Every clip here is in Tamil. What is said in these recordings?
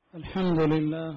الحمد لله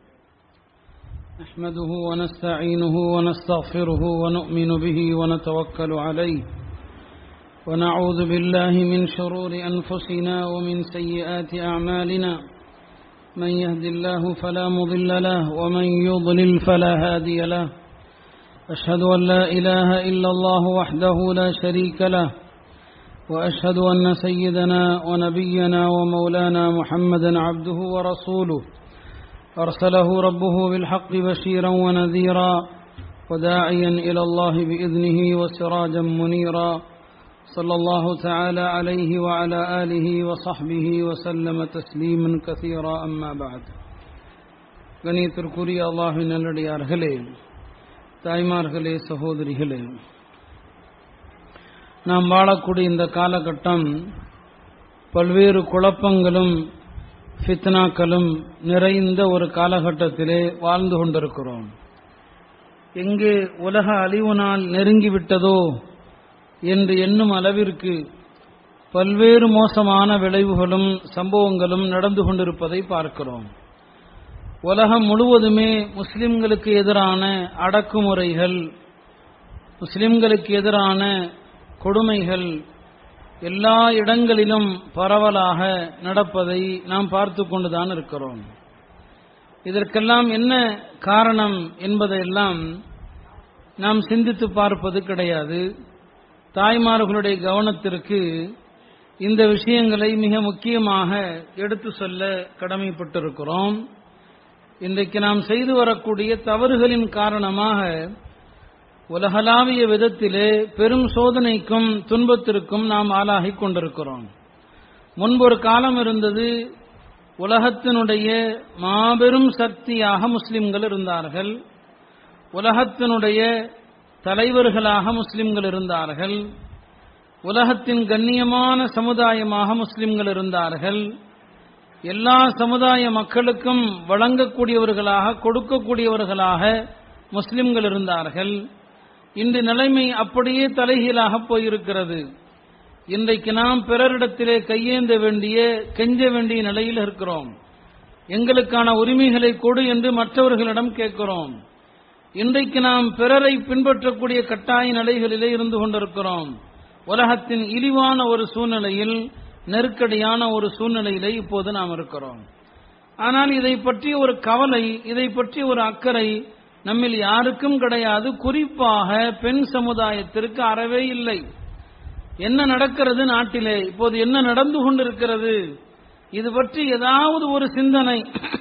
نحمده ونستعينه ونستغفره ونؤمن به ونتوكل عليه ونعوذ بالله من شرور أنفسنا ومن سيئات أعمالنا من يهد الله فلا مضل له ومن يضلل فلا هادي له أشهد أن لا إله إلا الله وحده لا شريك له وأشهد أن سيدنا ونبينا ومولانا محمدا عبده ورسوله أرسله ربه بالحق بشيرا ونذيرا وداعيا إلى الله بإذنه وسراجا منيرا صلى الله تعالى عليه وعلى آله وصحبه وسلم تسليما كثيرا أما بعد கணியத்திற்குரிய அல்லாஹின் நல்லடியார்களே தாய்மார்களே சகோதரிகளே நாம் வாழக்கூடிய இந்த காலகட்டம் பல்வேறு குழப்பங்களும் ஃபித்னாக்களும் நிறைந்த ஒரு காலகட்டத்திலே வாழ்ந்து கொண்டிருக்கிறோம் எங்கே உலக அழிவு நாள் நெருங்கிவிட்டதோ என்று எண்ணும் அளவிற்கு பல்வேறு மோசமான விளைவுகளும் சம்பவங்களும் நடந்து கொண்டிருப்பதை பார்க்கிறோம் உலகம் முழுவதுமே முஸ்லிம்களுக்கு எதிரான அடக்குமுறைகள் முஸ்லிம்களுக்கு எதிரான கொடுமைகள் எல்லா இடங்களிலும் பரவலாக நடப்பதை நாம் பார்த்து கொண்டுதான் இருக்கிறோம் இதற்கெல்லாம் என்ன காரணம் என்பதையெல்லாம் நாம் சிந்தித்து பார்ப்பது கிடையாது தாய்மார்களுடைய கவனத்திற்கு இந்த விஷயங்களை மிக முக்கியமாக எடுத்து சொல்ல கடமைப்பட்டிருக்கிறோம் இன்றைக்கு நாம் செய்து வரக்கூடிய தவறுகளின் காரணமாக உலகளாவிய விதத்திலே பெரும் சோதனைக்கும் துன்பத்திற்கும் நாம் ஆளாகிக் கொண்டிருக்கிறோம் முன்பு ஒரு காலம் இருந்தது உலகத்தினுடைய மாபெரும் சக்தியாக முஸ்லிம்கள் இருந்தார்கள் உலகத்தினுடைய தலைவர்களாக முஸ்லிம்கள் இருந்தார்கள் உலகத்தின் கண்ணியமான சமுதாயமாக முஸ்லிம்கள் இருந்தார்கள் எல்லா சமுதாய மக்களுக்கும் வழங்கக்கூடியவர்களாக கொடுக்கக்கூடியவர்களாக முஸ்லிம்கள் இருந்தார்கள் இன்று நிலைமை அப்படியே தலைகீழாக போயிருக்கிறது இன்றைக்கு நாம் பிறரிடத்திலே கையேந்த வேண்டிய கெஞ்ச வேண்டிய நிலையில் இருக்கிறோம் எங்களுக்கான உரிமைகளை கொடு என்று மற்றவர்களிடம் கேட்கிறோம் இன்றைக்கு நாம் பிறரை பின்பற்றக்கூடிய கட்டாய நிலைகளிலே இருந்து கொண்டிருக்கிறோம் உலகத்தின் இழிவான ஒரு சூழ்நிலையில் நெருக்கடியான ஒரு சூழ்நிலையிலே இப்போது நாம் இருக்கிறோம் ஆனால் இதை பற்றி ஒரு கவலை இதை பற்றி ஒரு அக்கறை நம்மில் யாருக்கும் கிடையாது குறிப்பாக பெண் சமுதாயத்திற்கு அறவே இல்லை என்ன நடக்கிறது நாட்டிலே இப்போது என்ன நடந்து கொண்டிருக்கிறது இது பற்றி ஏதாவது ஒரு சிந்தனை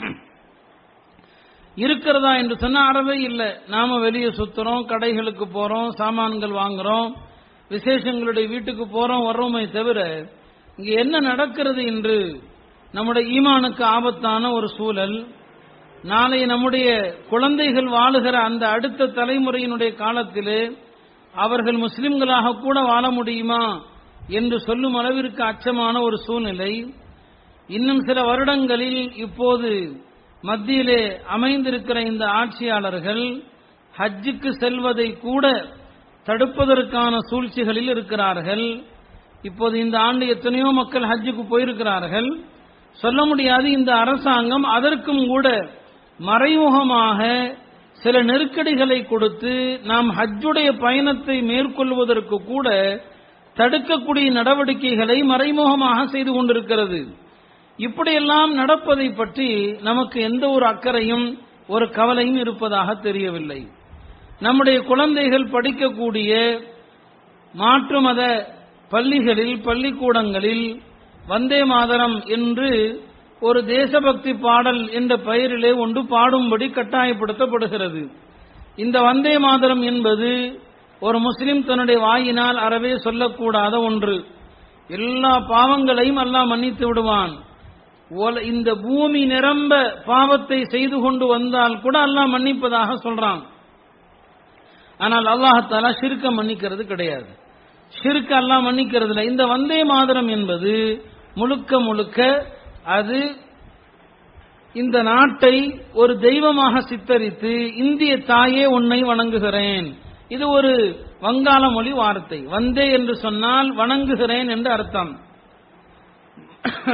இருக்கிறதா என்று சொன்னா அறவே இல்லை நாம வெளியே சுத்துறோம் கடைகளுக்கு போறோம் சாமான்கள் வாங்குறோம் விசேஷங்களுடைய வீட்டுக்கு போறோம் வர்றோமே தவிர இங்க என்ன நடக்கிறது என்று நம்முடைய ஈமானுக்கு ஆபத்தான ஒரு சூழல் நாளை நம்முடைய குழந்தைகள் வாழுகிற அந்த அடுத்த தலைமுறையினுடைய காலத்திலே அவர்கள் முஸ்லிம்களாக கூட வாழ முடியுமா என்று சொல்லும் அளவிற்கு அச்சமான ஒரு சூழ்நிலை இன்னும் சில வருடங்களில் இப்போது மத்தியிலே அமைந்திருக்கிற இந்த ஆட்சியாளர்கள் ஹஜ்ஜுக்கு செல்வதை கூட தடுப்பதற்கான சூழ்ச்சிகளில் இருக்கிறார்கள் இப்போது இந்த ஆண்டு எத்தனையோ மக்கள் ஹஜ்ஜுக்கு போயிருக்கிறார்கள் சொல்ல முடியாது இந்த அரசாங்கம் அதற்கும் கூட மறைமுகமாக சில நெருக்கடிகளை கொடுத்து நாம் ஹஜ்ஜுடைய பயணத்தை மேற்கொள்வதற்கு கூட தடுக்கக்கூடிய நடவடிக்கைகளை மறைமுகமாக செய்து கொண்டிருக்கிறது இப்படியெல்லாம் நடப்பதை பற்றி நமக்கு எந்த ஒரு அக்கறையும் ஒரு கவலையும் இருப்பதாக தெரியவில்லை நம்முடைய குழந்தைகள் படிக்கக்கூடிய மாற்று மத பள்ளிகளில் பள்ளிக்கூடங்களில் வந்தே மாதரம் என்று ஒரு தேசபக்தி பாடல் என்ற பெயரிலே ஒன்று பாடும்படி கட்டாயப்படுத்தப்படுகிறது இந்த வந்தே மாதரம் என்பது ஒரு முஸ்லிம் தன்னுடைய வாயினால் அறவே சொல்லக்கூடாத ஒன்று எல்லா பாவங்களையும் அல்லாஹ் மன்னித்து விடுவான் இந்த பூமி நிரம்ப பாவத்தை செய்து கொண்டு வந்தால் கூட அல்லாஹ் மன்னிப்பதாக சொல்றான் ஆனால் அல்லாஹாலா ஷிருக்க மன்னிக்கிறது கிடையாது ஷிருக்க அல்லாஹ் மன்னிக்கிறது இல்லை இந்த வந்தே மாதரம் என்பது முழுக்க முழுக்க அது இந்த நாட்டை ஒரு தெய்வமாக சித்தரித்து இந்திய தாயே உன்னை வணங்குகிறேன் இது ஒரு வங்காள மொழி வார்த்தை வந்தே என்று சொன்னால் வணங்குகிறேன் என்று அர்த்தம்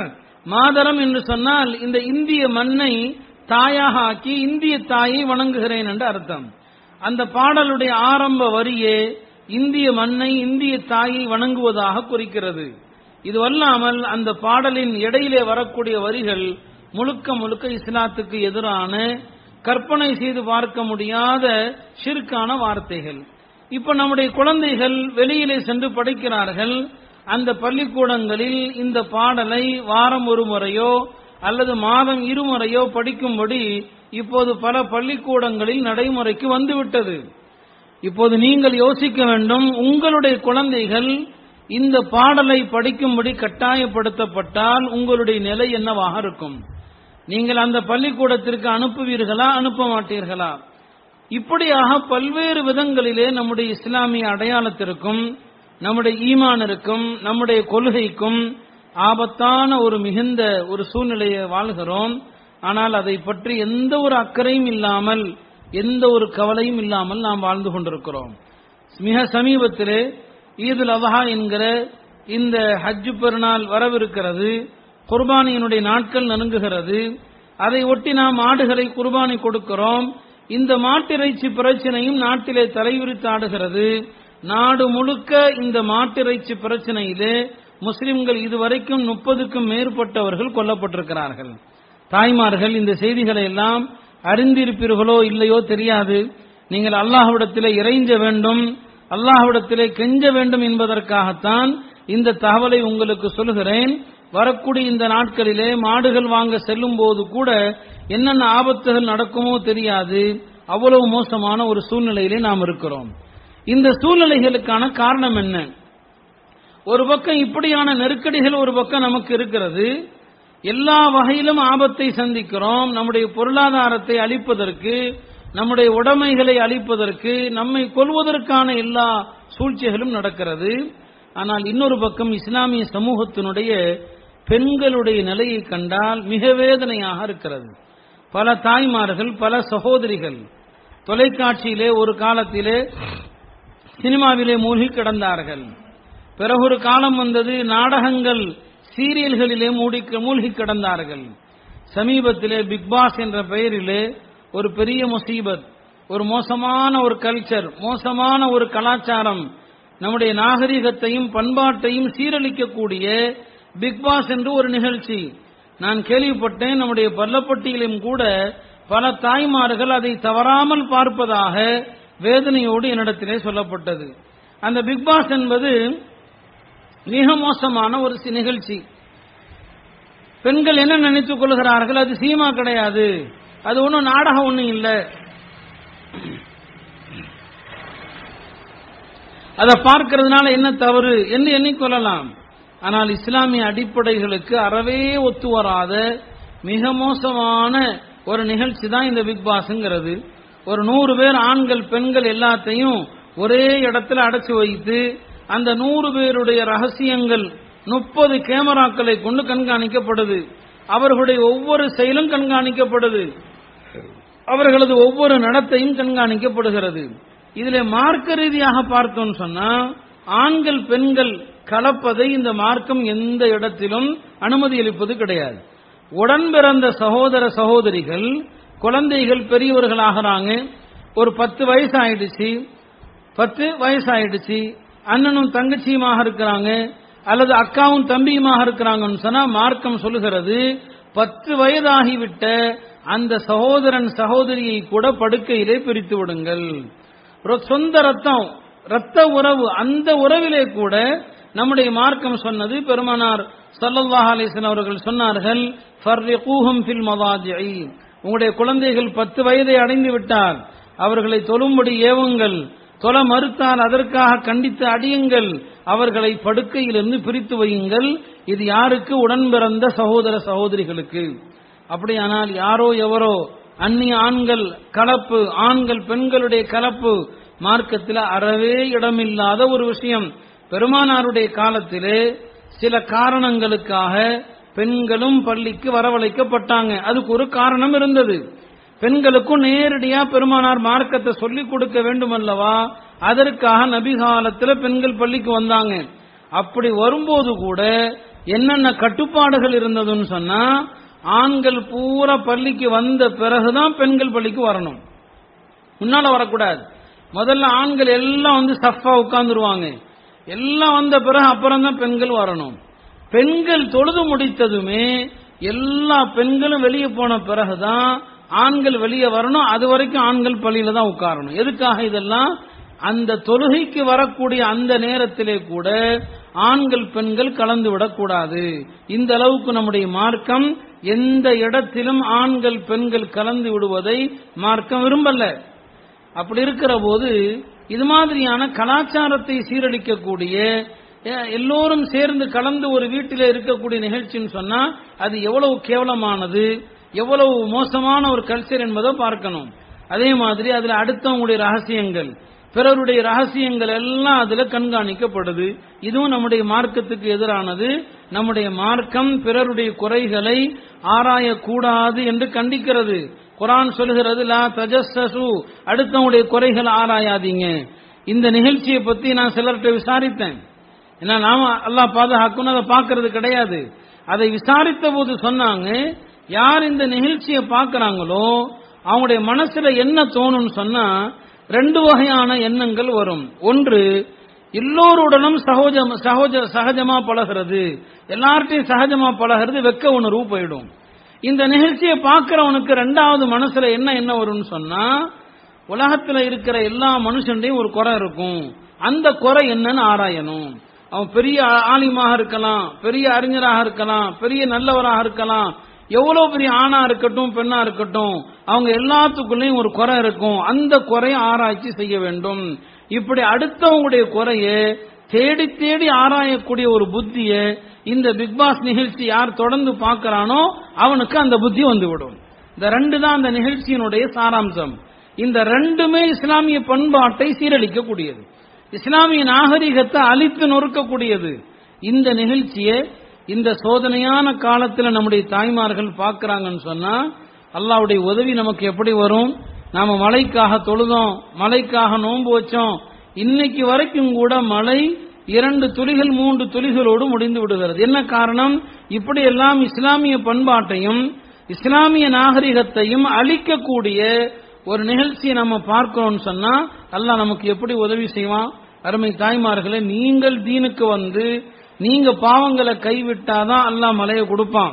மாதரம் என்று சொன்னால் இந்த இந்திய மண்ணை தாயாக ஆக்கி இந்திய தாயை வணங்குகிறேன் என்று அர்த்தம் அந்த பாடலுடைய ஆரம்ப வரியே இந்திய மண்ணை இந்திய தாயை வணங்குவதாக குறிக்கிறது இது அல்லாமல் அந்த பாடலின் இடையிலே வரக்கூடிய வரிகள் முழுக்க முழுக்க இஸ்லாத்துக்கு எதிரான கற்பனை செய்து பார்க்க முடியாத ஷிர்கான வார்த்தைகள் இப்ப நம்முடைய குழந்தைகள் வெளியிலே சென்று படிக்கிறார்கள் அந்த பள்ளிக்கூடங்களில் இந்த பாடலை வாரம் ஒரு முறையோ அல்லது மாதம் இருமுறையோ படிக்கும்படி இப்போது பல பள்ளிக்கூடங்களில் நடைமுறைக்கு வந்துவிட்டது இப்போது நீங்கள் யோசிக்க வேண்டும் உங்களுடைய குழந்தைகள் இந்த பாடலை படிக்கும்படி கட்டாயப்படுத்தப்பட்டால் உங்களுடைய நிலை என்னவாக இருக்கும் நீங்கள் அந்த பள்ளிக்கூடத்திற்கு அனுப்புவீர்களா அனுப்ப மாட்டீர்களா இப்படியாக பல்வேறு விதங்களிலே நம்முடைய இஸ்லாமிய அடையாளத்திற்கும் நம்முடைய ஈமானிற்கும் நம்முடைய கொள்கைக்கும் ஆபத்தான ஒரு மிகுந்த ஒரு சூழ்நிலையை வாழ்கிறோம் ஆனால் அதை பற்றி எந்த ஒரு அக்கறையும் இல்லாமல் எந்த ஒரு கவலையும் இல்லாமல் நாம் வாழ்ந்து கொண்டிருக்கிறோம் மிக சமீபத்திலே ஈதுல் அபஹா என்கிற இந்த ஹஜ்ஜு பெருநாள் வரவிருக்கிறது குர்பானியினுடைய நாட்கள் நெருங்குகிறது அதை ஒட்டி நாம் ஆடுகளை குர்பானி கொடுக்கிறோம் இந்த மாட்டிறைச்சி பிரச்சனையும் நாட்டிலே தலைவிரித்து ஆடுகிறது நாடு முழுக்க இந்த மாட்டிறைச்சி பிரச்சனையிலே முஸ்லிம்கள் இதுவரைக்கும் முப்பதுக்கும் மேற்பட்டவர்கள் கொல்லப்பட்டிருக்கிறார்கள் தாய்மார்கள் இந்த செய்திகளை எல்லாம் அறிந்திருப்பீர்களோ இல்லையோ தெரியாது நீங்கள் அல்லாஹ்விடத்திலே இறைஞ்ச வேண்டும் அல்லாஹ்விடத்திலே கெஞ்ச வேண்டும் என்பதற்காகத்தான் இந்த தகவலை உங்களுக்கு சொல்கிறேன் வரக்கூடிய இந்த நாட்களிலே மாடுகள் வாங்க செல்லும் போது கூட என்னென்ன ஆபத்துகள் நடக்குமோ தெரியாது அவ்வளவு மோசமான ஒரு சூழ்நிலையிலே நாம் இருக்கிறோம் இந்த சூழ்நிலைகளுக்கான காரணம் என்ன ஒரு பக்கம் இப்படியான நெருக்கடிகள் ஒரு பக்கம் நமக்கு இருக்கிறது எல்லா வகையிலும் ஆபத்தை சந்திக்கிறோம் நம்முடைய பொருளாதாரத்தை அளிப்பதற்கு நம்முடைய உடைமைகளை அளிப்பதற்கு நம்மை கொல்வதற்கான எல்லா சூழ்ச்சிகளும் நடக்கிறது ஆனால் இன்னொரு பக்கம் இஸ்லாமிய சமூகத்தினுடைய பெண்களுடைய நிலையை கண்டால் மிக வேதனையாக இருக்கிறது பல தாய்மார்கள் பல சகோதரிகள் தொலைக்காட்சியிலே ஒரு காலத்திலே சினிமாவிலே மூழ்கி கிடந்தார்கள் பிறகு ஒரு காலம் வந்தது நாடகங்கள் சீரியல்களிலே மூடி மூழ்கி கிடந்தார்கள் சமீபத்திலே பிக் பாஸ் என்ற பெயரிலே ஒரு பெரிய முசீபத் ஒரு மோசமான ஒரு கல்ச்சர் மோசமான ஒரு கலாச்சாரம் நம்முடைய நாகரிகத்தையும் பண்பாட்டையும் சீரழிக்கக்கூடிய பிக் பாஸ் என்று ஒரு நிகழ்ச்சி நான் கேள்விப்பட்டேன் நம்முடைய பல்லப்பட்டியிலும் கூட பல தாய்மார்கள் அதை தவறாமல் பார்ப்பதாக வேதனையோடு என்னிடத்திலே சொல்லப்பட்டது அந்த பிக் பாஸ் என்பது மிக மோசமான ஒரு சி- நிகழ்ச்சி பெண்கள் என்ன நினைத்துக் கொள்கிறார்கள் அது சீமா கிடையாது அது ஒன்றும் நாடகம் ஒன்றும் இல்லை அதை பார்க்கிறதுனால என்ன தவறு என்று எண்ணிக்கொள்ளலாம் ஆனால் இஸ்லாமிய அடிப்படைகளுக்கு அறவே ஒத்து வராத மிக மோசமான ஒரு நிகழ்ச்சி தான் இந்த பிக் பாஸ்ங்கிறது ஒரு நூறு பேர் ஆண்கள் பெண்கள் எல்லாத்தையும் ஒரே இடத்துல அடைச்சு வைத்து அந்த நூறு பேருடைய ரகசியங்கள் முப்பது கேமராக்களை கொண்டு கண்காணிக்கப்படுது அவர்களுடைய ஒவ்வொரு செயலும் கண்காணிக்கப்படுது அவர்களது ஒவ்வொரு நடத்தையும் கண்காணிக்கப்படுகிறது இதிலே மார்க்க ரீதியாக பார்த்தோம்னு சொன்னா ஆண்கள் பெண்கள் கலப்பதை இந்த மார்க்கம் எந்த இடத்திலும் அனுமதி அளிப்பது கிடையாது உடன் பிறந்த சகோதர சகோதரிகள் குழந்தைகள் பெரியவர்கள் ஆகிறாங்க ஒரு பத்து வயசு ஆயிடுச்சு பத்து வயசு ஆயிடுச்சு அண்ணனும் தங்கச்சியுமாக இருக்கிறாங்க அல்லது அக்காவும் தம்பியுமாக இருக்கிறாங்கன்னு சொன்னா மார்க்கம் சொல்லுகிறது பத்து வயதாகிவிட்ட அந்த சகோதரன் சகோதரியை கூட படுக்கையிலே பிரித்து விடுங்கள் ஒரு சொந்த ரத்தம் ரத்த உறவு அந்த உறவிலே கூட நம்முடைய மார்க்கம் சொன்னது பெருமானார் ஸல்லல்லாஹு அலைஹி வஸல்லம் அவர்கள் சொன்னார்கள் ஃபர்ரிகூஹும் ஃபில் மவாஜிஇ உங்களுடைய குழந்தைகள் பத்து வயதை அடைந்து விட்டால் அவர்களை தொழும்படி ஏவுங்கள் தொல மறுத்தால் அதற்காக கண்டித்து அடியுங்கள் அவர்களை படுக்கையிலிருந்து பிரித்து வையுங்கள் இது யாருக்கு உடன் பிறந்த சகோதர சகோதரிகளுக்கு அப்படியானால் யாரோ எவரோ அந்நிய ஆண்கள் கலப்பு ஆண்கள் பெண்களுடைய கலப்பு மார்க்கத்தில் அறவே இடமில்லாத ஒரு விஷயம் பெருமானாருடைய காலத்திலே சில காரணங்களுக்காக பெண்களும் பள்ளிக்கு வரவழைக்கப்பட்டாங்க அதுக்கு ஒரு காரணம் இருந்தது பெண்களுக்கும் நேரடியா பெருமானார் மார்க்கத்தை சொல்லிக் கொடுக்க வேண்டும் அல்லவா அதற்காக நபி காலத்துல பெண்கள் பள்ளிக்கு வந்தாங்க அப்படி வரும்போது கூட என்னென்ன கட்டுப்பாடுகள் இருந்ததுன்னு சொன்னா ஆண்கள் பூரா பள்ளிக்கு வந்த பிறகுதான் பெண்கள் பள்ளிக்கு வரணும் முன்னால வரக்கூடாது முதல்ல ஆண்கள் எல்லாம் வந்து சஃபா உட்கார்ந்துருவாங்க எல்லாம் வந்த பிறகு அப்புறம் தான் பெண்கள் வரணும் பெண்கள் தொழுது முடித்ததுமே எல்லா பெண்களும் வெளியே போன பிறகுதான் ஆண்கள் வெளியே வரணும் அது வரைக்கும் ஆண்கள் பள்ளியில தான் உட்காரணும் எதுக்காக இதெல்லாம் அந்த தொழுகைக்கு வரக்கூடிய அந்த நேரத்திலே கூட ஆண்கள் பெண்கள் கலந்து விடக்கூடாது இந்த அளவுக்கு நம்முடைய மார்க்கம் எந்த இடத்திலும் ஆண்கள் பெண்கள் கலந்து விடுவதை மார்க்கம் விரும்பல அப்படி இருக்கிற போது இது மாதிரியான கலாச்சாரத்தை சீரழிக்கக்கூடிய எ- எல்லோரும் சேர்ந்து கலந்து ஒரு வீட்டில் இருக்கக்கூடிய நிகழ்ச்சின்னு சொன்னா அது எவ்வளவு கேவலமானது எவ்வளவு மோசமான ஒரு கல்ச்சர் என்பதை பார்க்கணும் அதே மாதிரி அதுல அடுத்தவங்களுடைய ரகசியங்கள் பிறருடைய ரகசியங்கள் எல்லாம் அதுல கண்காணிக்கப்படுது இதுவும் நம்முடைய மார்க்கத்துக்கு எதிரானது நம்முடைய மார்க்கம் பிறருடைய குறைகளை ஆராயக்கூடாது என்று கண்டிக்கிறது குரான் சொல்கிறது லா தஜஸ்ஸசு அடுத்தவங்களுடைய குறைகள் ஆராயாதீங்க இந்த நிகழ்ச்சியை பத்தி நான் சிலர்கிட்ட விசாரித்தேன் ஏன்னா நாம அல்லாஹ் பாதுகாக்கணும் அதை பார்க்கறது கிடையாது அதை விசாரித்த போது சொன்னாங்க யார் இந்த நிகழ்ச்சியை பார்க்கறாங்களோ அவங்களுடைய மனசுல என்ன தோணும்னு சொன்னா ரெண்டு வகையான எண்ணங்கள் வரும் ஒன்று எல்லோருடனும் சகோஜம் சகோஜ சகஜமா பழகிறது எல்லார்ட்டையும் சகஜமா பழகிறது வெக்க உணர்வு போயிடும் இந்த நிகழ்ச்சியை பார்க்கிறவனுக்கு ரெண்டாவது மனசுல என்ன என்ன வரும்னு சொன்னா உலகத்துல இருக்கிற எல்லா மனுஷன்டையும் ஒரு குறை இருக்கும் அந்த குறை என்னன்னு ஆராயணும் அவன் பெரிய ஆ- ஆலிமாக இருக்கலாம் பெரிய அறிஞராக இருக்கலாம் பெரிய நல்லவராக இருக்கலாம் எவ்வளவு பெரிய ஆணா இருக்கட்டும் பெண்ணா இருக்கட்டும் அவங்க எல்லாத்துக்குள்ளேயும் ஒரு குறை இருக்கும் அந்த குறையை ஆராய்ச்சி செய்ய வேண்டும் இப்படி அடுத்தவங்களுடைய குறையை தேடி தேடி ஆராயக்கூடிய ஒரு புத்திய இந்த பிக் பாஸ் நிகழ்ச்சி யார் தொடர்ந்து பார்க்கறானோ அவனுக்கு அந்த புத்தி வந்துவிடும் இந்த ரெண்டு தான் அந்த நிகழ்ச்சியினுடைய சாராம்சம் இந்த ரெண்டுமே இஸ்லாமிய பண்பாட்டை சீரழிக்கக்கூடியது இஸ்லாமிய நாகரிகத்தை அழித்து நொறுக்கக்கூடியது இந்த நிகழ்ச்சியை இந்த சோதனையான காலத்துல நம்முடைய தாய்மார்கள் பார்க்கறாங்கன்னு சொன்னா அல்லாஹ்வுடைய உதவி நமக்கு எப்படி வரும் நாம மழைக்காக தொழுதோம் மழைக்காக நோன்பு வச்சோம் இன்னைக்கு வரைக்கும் கூட மழை இரண்டு துளிகள் மூன்று துளிகளோடு முடிந்து விடுகிறது என்ன காரணம் இப்படி எல்லாம் இஸ்லாமிய பண்பாட்டையும் இஸ்லாமிய நாகரிகத்தையும் அழிக்கக்கூடிய ஒரு நிகழ்ச்சியை நம்ம பார்க்கிறோம்னு சொன்னா அல்லாஹ் நமக்கு எப்படி உதவி செய்வான் அருமை தாய்மார்களே நீங்கள் தீனுக்கு வந்து நீங்க பாவங்களை கைவிட்டாதான் அல்லாஹ் மலையை கொடுப்பான்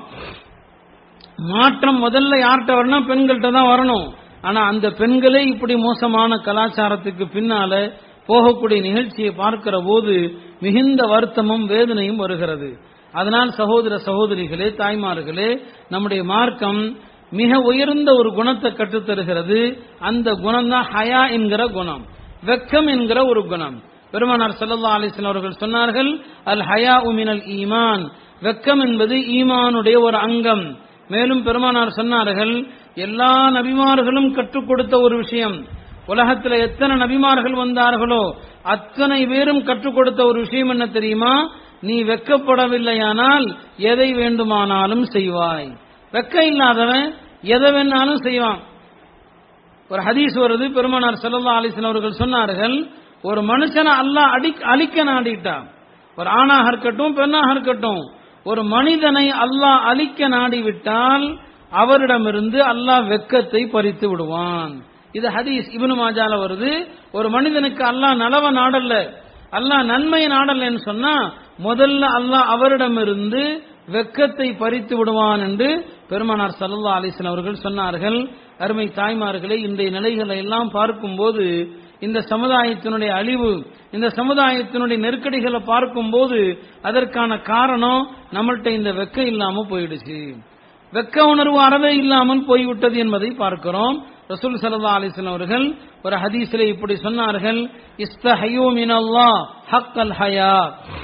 மாற்றம் முதல்ல யார்கிட்ட வரணும் பெண்கள்கிட்ட தான் வரணும் ஆனா அந்த பெண்களே இப்படி மோசமான கலாச்சாரத்துக்கு பின்னால போகக்கூடிய நிகழ்ச்சியை பார்க்கிற போது மிகுந்த வருத்தமும் வேதனையும் வருகிறது அதனால் சகோதர சகோதரிகளே தாய்மார்களே நம்முடைய மார்க்கம் மிக உயர்ந்த ஒரு குணத்தை கற்றுத்தருகிறது அந்த குணம் தான் ஹயா என்கிற குணம் வெக்கம் என்கிற ஒரு குணம் பெருமானார் ஸல்லல்லாஹு அலைஹி வஸல்லம் அவர்கள் சொன்னார்கள் அல் ஹயா மினல் ஈமான் வெக்கம் என்பது ஈமானுடைய ஒரு அங்கம் மேலும் பெருமானார் சொன்னார்கள் எல்லா நபிமார்களும் கற்றுக் கொடுத்த ஒரு விஷயம் உலகத்துல எத்தனை நபிமார்கள் வந்தார்களோ அத்தனை பேரும் கற்றுக் கொடுத்த ஒரு விஷயம் என்ன தெரியுமா நீ வெக்கப்படவில்லையானால் எதை வேண்டுமானாலும் செய்வாய் வெக்க இல்லாதவன் எதை வேணாலும் செய்வான் ஒரு ஹதீஸ் வருது பெருமானார் ஸல்லல்லாஹு அலைஹி வஸல்லம் அவர்கள் சொன்னார்கள் ஒரு மனுஷனை அல்லாஹ் அடி அழிக்க நாடிட்டான் ஒரு ஆணாக இருக்கட்டும் பெண்ணாக இருக்கட்டும் ஒரு மனிதனை அல்லாஹ் அழிக்க நாடிவிட்டால் அவரிடமிருந்து அல்லாஹ் வெக்கத்தை பறித்து விடுவான் இது ஹதீஸ் இப்னு மாஜால வருது ஒரு மனிதனுக்கு அல்லாஹ் நலவ நாடல்ல அல்லாஹ் நன்மை நாடல்லன்னு சொன்னா முதல்ல அல்லாஹ் அவரிடமிருந்து வெக்கத்தை பறித்து விடுவான் என்று பெருமானார் சல்லல்லா அலிஸ்லாம் அவர்கள் சொன்னார்கள் அருமை தாய்மார்களே இன்றைய நிலைகளை எல்லாம் பார்க்கும்போது இந்த சமுதாயத்தினுடைய அழிவு இந்த சமுதாயத்தினுடைய நெருக்கடிகளை பார்க்கும்போது அதற்கான காரணம் நம்மள்ட்ட இந்த வெக்க இல்லாம போயிடுச்சு வெக்க உணர்வு அறவே இல்லாமல் போய்விட்டது என்பதை பார்க்கிறோம் ரசூல் சல்லா அலிஸ்லாம் அவர்கள் ஒரு ஹதீஸிலே இப்படி சொன்னார்கள் இஸ்தஹயு மினல்லாஹ் ஹக்கல் ஹயா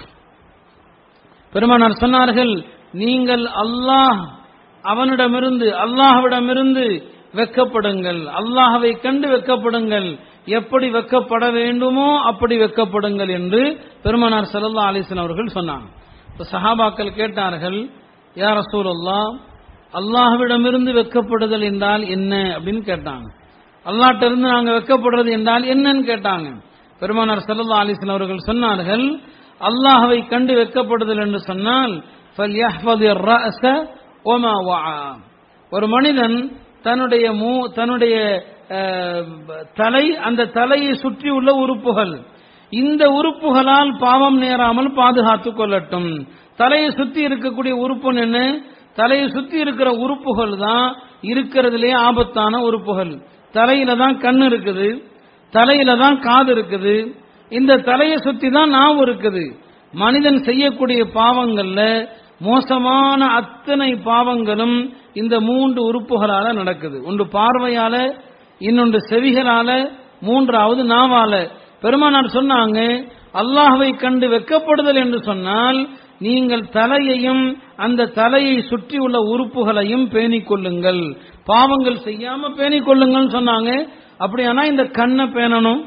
பெருமானார் சொன்னார்கள் நீங்கள் அல்லாஹ் அவனிடமிருந்து அல்லாஹ்விடமிருந்து வெக்கப்படுங்கள் அல்லாஹ்வை கண்டு வெக்கப்படுங்கள் எப்படி வெக்கப்பட வேண்டுமோ அப்படி வெக்கப்படுங்கள் என்று பெருமானார் சல்லா அலிஸ்லாம் அவர்கள் சொன்னாங்க இப்ப சஹாபாக்கள் கேட்டார்கள் யார் ரசூலல்லா அல்லாஹ்விடமிருந்து வெக்கப்படுதல் என்றால் என்ன அப்படின்னு கேட்டாங்க அல்லாட்ட இருந்து நாங்க வெக்கப்படுறது என்றால் என்னன்னு கேட்டாங்க பெருமானார் சல்லா அலிஸ்லாம் அவர்கள் சொன்னார்கள் அல்லாஹ்வை கண்டு வெக்கப்படுதல் என்று சொன்னால் فَلْيَحْفَظِ الرَّأْسَ وَمَا وَعَى ஒரு மனிதன் தன்னுடைய மூ தன்னுடைய அஹ், தலை அந்த தலையை சுற்றி உள்ள உறுப்புகள் இந்த உறுப்புகளால் பாவம் நேராமல் பாதுகாத்துக் கொள்ளட்டும் தலையை சுத்தி இருக்கக்கூடிய உறுப்பு என்ன தலையை சுத்தி இருக்கிற உறுப்புகள் தான் இருக்கிறதுலே ஆபத்தான உறுப்புகள் தலையில தான் கண் இருக்குது தலையில தான் காது இருக்குது இந்த தலையை சுத்தி தான் நாவு இருக்குது மனிதன் செய்யக்கூடிய பாவங்கள்ல மோசமான அத்தனை பாவங்களும் இந்த மூன்று உறுப்புகளால நடக்குது ஒன்று பார்வையால இன்னொன்று செவிகளால மூன்றாவது நாவால பெருமானார் சொன்னாங்க அல்லாஹ்வை கண்டு வெக்கப்படுதல் என்று சொன்னால் நீங்கள் தலையையும் அந்த தலையை சுற்றி உள்ள உறுப்புகளையும் பேணிக் கொள்ளுங்கள் பாவங்கள் செய்யாம பேணிக் கொள்ளுங்கள் சொன்னாங்க அப்படியானா இந்த கண்ணை பேணணும்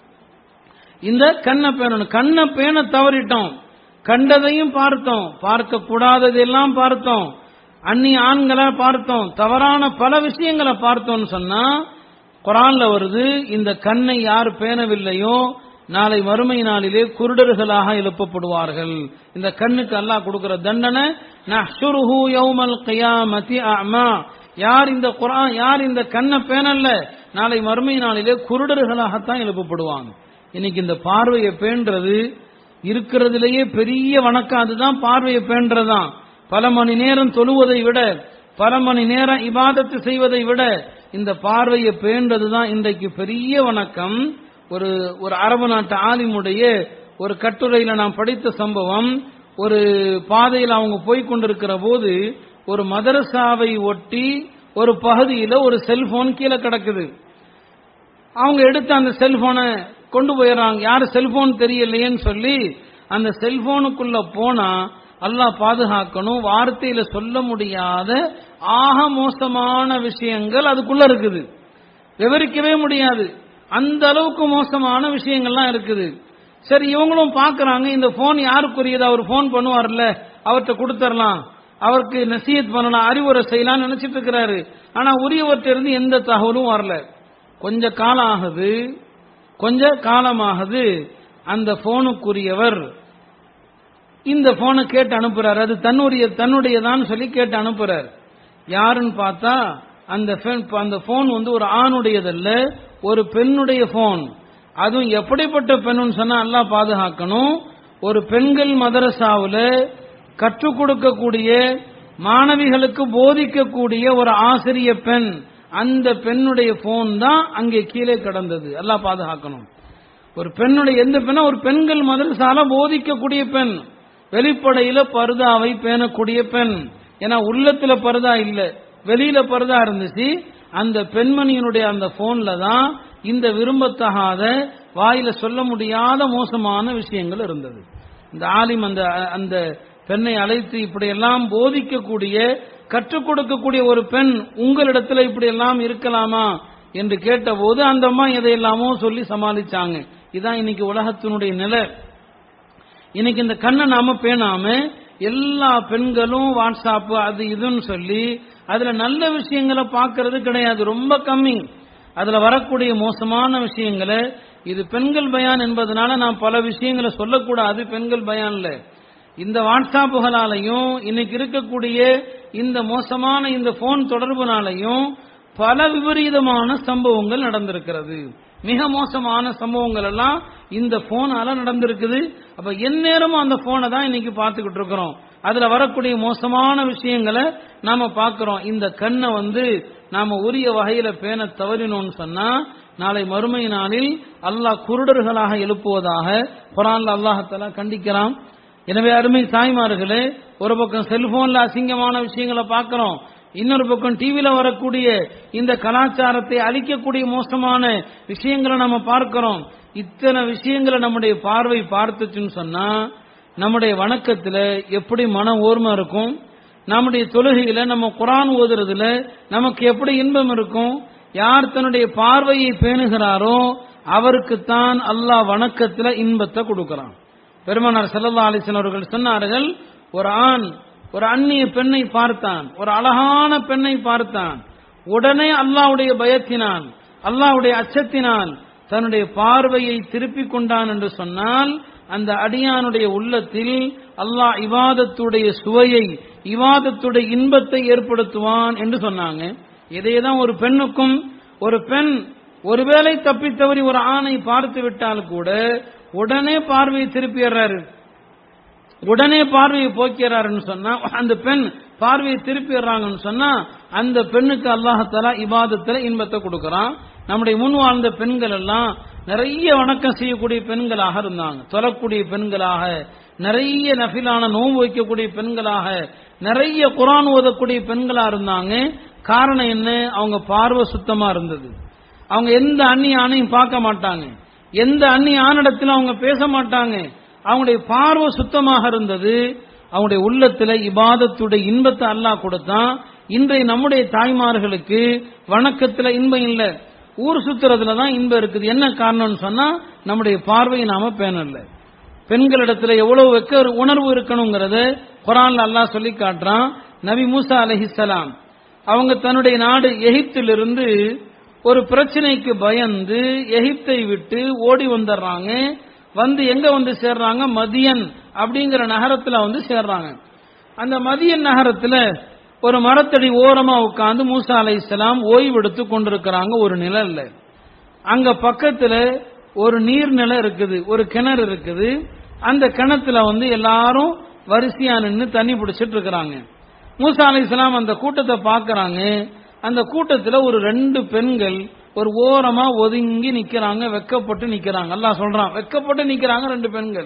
இந்த கண்ணை பேணணும் கண்ணை பேண தவறிட்டோம் கண்டதையும் பார்த்தோம் பார்க்க கூடாததெல்லாம் பார்த்தோம் அந்நிய ஆண்களை பார்த்தோம் தவறான பல விஷயங்களை பார்த்தோம்னு சொன்னா குரான்ல வருது இந்த கண்ணை யார் பேணவில்லையோ நாளை மறுமை நாளிலே குருடர்களாக எழுப்பப்படுவார்கள் இந்த கண்ணுக்கு அல்லாஹ் கொடுக்கிற தண்டனை நஹ்ஷுருஹு யௌமல் கியாமத்தி அமா யார் இந்த குரான் யார் இந்த கண்ணை பேணல்ல நாளை மறுமை நாளிலே குருடர்களாகத்தான் எழுப்பப்படுவாங்க இன்னைக்கு இந்த பார்வையை பேண்றது இருக்கிறதுலேயே பெரிய வணக்கம் அதுதான் பார்வையை பேண்றதுதான் பல மணி நேரம் தொழுவதை விட பல மணி நேரம் இபாதத்து செய்வதை விட இந்த பார்வையை பேண்டதுதான் இன்றைக்கு பெரிய வணக்கம் ஒரு ஒரு அரபு நாட்டு ஆலிமுடைய ஒரு கட்டுரையில நான் படித்த சம்பவம் ஒரு பாதையில் அவங்க போய் கொண்டிருக்கிற போது ஒரு மதரசாவை ஒட்டி ஒரு பகுதியில ஒரு செல்போன் கீழே கிடக்குது அவங்க எடுத்து அந்த செல்போனை கொண்டு போயிடறாங்க யாரு செல்போன் தெரியலையேன்னு சொல்லி அந்த செல்போனுக்குள்ள போனா அல்லாஹ் பாதுகாக்கணும் வார்த்தையில சொல்ல முடியாத ஆக மோசமான விஷயங்கள் அதுக்குள்ள இருக்குது விவரிக்கவே முடியாது அந்த அளவுக்கு மோசமான விஷயங்கள்லாம் இருக்குது சரி இவங்களும் பாக்குறாங்க இந்த போன் யாருக்குரியது அவர் போன் பண்ணுவார்ல அவர்கிட்ட கொடுத்துடலாம் அவருக்கு நசீத் பண்ணலாம் அறிவுரை செய்யலாம் நினைச்சிட்டு இருக்கிறாரு ஆனா உரியவர்கிட்ட இருந்து எந்த தகவலும் வரல கொஞ்ச காலம் ஆகுது கொஞ்ச காலமாகுது அந்த போனுக்குரியவர் இந்த போனை கேட்டு அனுப்புறாரு அது தன்னுடைய தன்னுடையதான் சொல்லி கேட்டு அனுப்புறாரு யாருன்னு பார்த்தா அந்த phone- அந்த போன் வந்து ஒரு ஆணுடையதல்ல ஒரு பெண்ணுடைய போன் அதுவும் எப்படிப்பட்ட பெண்ணுன்னு சொன்னா அல்லாஹ் பாதுகாக்கணும் ஒரு பெண்கள் மதரசாவுல கற்றுக் கொடுக்கக்கூடிய மாணவிகளுக்கு போதிக்கக்கூடிய ஒரு ஆசிரிய பெண் அந்த பெண்ணுடைய போன் தான் அங்கே கீழே கிடந்தது அல்லாஹ் பாதுகாக்கணும் ஒரு பெண்ணுடைய எந்த பெண்ணா ஒரு பெண்கள் மதரசால போதிக்கக்கூடிய பெண் வெளிப்படையில பர்தாவை பேணக்கூடிய பெண் ஏன்னா உள்ளத்துல பர்தா இல்ல வெளியில பர்தா இருந்துச்சு அந்த பெண்மணியினுடைய அந்த போன்ல தான் இந்த விரும்பத்தகாத வாயில சொல்ல முடியாத மோசமான விஷயங்கள் இருந்தது இந்த ஆலிம் அந்த அந்த பெண்ணை அழைத்து இப்படியெல்லாம் போதிக்கக்கூடிய கற்றுக் கொடுக்கக்கூடிய ஒரு பெண் உங்களிடத்துல இப்படியெல்லாம் இருக்கலாமா என்று கேட்டபோது அந்த அம்மா எதையெல்லாமோ சொல்லி சமாளிச்சாங்க இதான் இன்னைக்கு உலகத்தினுடைய நிலை இன்னைக்கு இந்த கண்ணை நாம பேணாம எல்லா பெண்களும் வாட்ஸ்அப் அது இதுன்னு சொல்லி அதுல நல்ல விஷயங்களை பார்க்கறது கிடையாது ரொம்ப கம்மி அதுல வரக்கூடிய மோசமான விஷயங்களை இது பெண்கள் பயான் என்பதனால நான் பல விஷயங்களை சொல்லக்கூடாது பெண்கள் பயான்ல இந்த வாட்ஸ்அப்புகளாலையும் இன்னைக்கு இருக்கக்கூடிய இந்த மோசமான இந்த போன் தொடர்புனாலையும் பல விபரீதமான சம்பவங்கள் நடந்திருக்கிறது மிக மோசமான சம்பவங்கள் எல்லாம் இந்த போனால நடந்திருக்குது அப்ப எந்நேரமும் அந்த போனை தான் இன்னைக்கு பார்த்துக்கிட்டு இருக்கிறோம் அதுல வரக்கூடிய மோசமான விஷயங்களை நாம பார்க்கிறோம் இந்த கண்ணை வந்து நாம உரிய வகையில பேண தவறினோம்னு சொன்னா நாளை மறுமை நாளில் அல்லாஹ் குருடர்களாக எழுப்புவதாக குரான்ல அல்லாஹத்தாலா கண்டிக்கிறான் எனவே அருமை தாய்மார்களே ஒரு பக்கம் செல்போன்ல அசிங்கமான விஷயங்களை பார்க்கிறோம் இன்னொரு பக்கம் டிவியில வரக்கூடிய இந்த கலாச்சாரத்தை அழிக்கக்கூடிய மோசமான விஷயங்களை நம்ம பார்க்கிறோம் இத்தனை விஷயங்களை நம்முடைய பார்வை பார்த்துச்சுன்னு சொன்னா நம்முடைய வணக்கத்துல எப்படி மன ஓர்மை இருக்கும் நம்முடைய தொழுகையில நம்ம குரான் ஓதுறதுல நமக்கு எப்படி இன்பம் இருக்கும் யார் தன்னுடைய பார்வையை பேணுகிறாரோ அவருக்குத்தான் அல்லாஹ் வணக்கத்துல இன்பத்தை கொடுக்கிறான் பெருமனார் செல்லல்லா அலிசன் அவர்கள் சொன்னார்கள் ஒரு ஆண் ஒரு அந்நிய பெண்ணை பார்த்தான் ஒரு அழகான பெண்ணை பார்த்தான் உடனே அல்லாஹ்வுடைய பயத்தினால் அல்லாஹ்வுடைய அச்சத்தினால் தன்னுடைய பார்வையை திருப்பிக் கொண்டான் என்று சொன்னால் அந்த அடியானுடைய உள்ளத்தில் அல்லாஹ் இவாதத்துடைய சுவையை இவாதத்துடைய இன்பத்தை ஏற்படுத்துவான் என்று சொன்னாங்க இதையேதான் ஒரு பெண்ணுக்கும் ஒரு பெண் ஒருவேளை தப்பித்தவறி ஒரு ஆணை பார்த்து விட்டால் கூட உடனே பார்வையை திருப்பிடுறாரு உடனே பார்வையை போக்கிறாருன்னு சொன்னா அந்த பெண் பார்வையை திருப்பிடுறாங்கன்னு சொன்னா அந்த பெண்ணுக்கு அல்லாஹாலா இபாதத்துல இன்பத்தை கொடுக்கறான் நம்முடைய முன் வாழ்ந்த பெண்கள் எல்லாம் நிறைய வணக்கம் செய்யக்கூடிய பெண்களாக இருந்தாங்க தொழக்கூடிய பெண்களாக நிறைய நஃபிலான நோன்பு வைக்கக்கூடிய பெண்களாக நிறைய குரான் ஓதக்கூடிய பெண்களா இருந்தாங்க காரணம் என்ன அவங்க பார்வை சுத்தமா இருந்தது அவங்க எந்த அந்நிய ஆணையும் பார்க்க மாட்டாங்க எந்த அந்நிய ஆணிடத்திலும் அவங்க பேச மாட்டாங்க அவங்களுடைய பார்வை சுத்தமாக இருந்தது அவங்களுடைய உள்ளத்துல இபாதத்துடைய இன்பத்தை அல்லாஹ் கொடுத்தான் இன்றைய நம்முடைய தாய்மார்களுக்கு வணக்கத்துல இன்பம் இல்ல ஊர் சுத்துறதுல தான் இன்பம் இருக்குது என்ன காரணம்னு சொன்னா நம்முடைய பார்வையை நாம பேணல பெண்களிடத்துல எவ்வளவு வெக்க உணர்வு இருக்கணுங்கிறத குரான்ல அல்லாஹ் சொல்லி காட்டுறான் நபி மூசா அலஹிசலாம் அவங்க தன்னுடைய நாடு எகிப்திலிருந்து ஒரு பிரச்சனைக்கு பயந்து எகிப்தை விட்டு ஓடி வந்துடுறாங்க வந்து எங்க வந்து சேர்றாங்க மதியன் அப்படிங்கிற நகரத்துல வந்து சேர்றாங்க அந்த மதியன் நகரத்துல ஒரு மரத்தடி ஓரமா உட்கார்ந்து மூசா அலை இஸ்லாம் ஓய்வெடுத்து கொண்டிருக்கிறாங்க ஒரு நிழல்ல அங்க பக்கத்துல ஒரு நீர்நிலை இருக்குது ஒரு கிணறு இருக்குது அந்த கிணத்துல வந்து எல்லாரும் வரிசையா நின்று தண்ணி பிடிச்சிட்டு இருக்கிறாங்க மூசா அலை இஸ்லாம் அந்த கூட்டத்தை பாக்குறாங்க அந்த கூட்டத்துல ஒரு ரெண்டு பெண்கள் ஒரு ஓரமா ஒதுங்கி நிக்கிறாங்க வெக்கப்பட்டு நிக்கிறாங்க அல்லாஹ் சொல்றான் வெக்கப்பட்டு நிக்கிறாங்க ரெண்டு பெண்கள்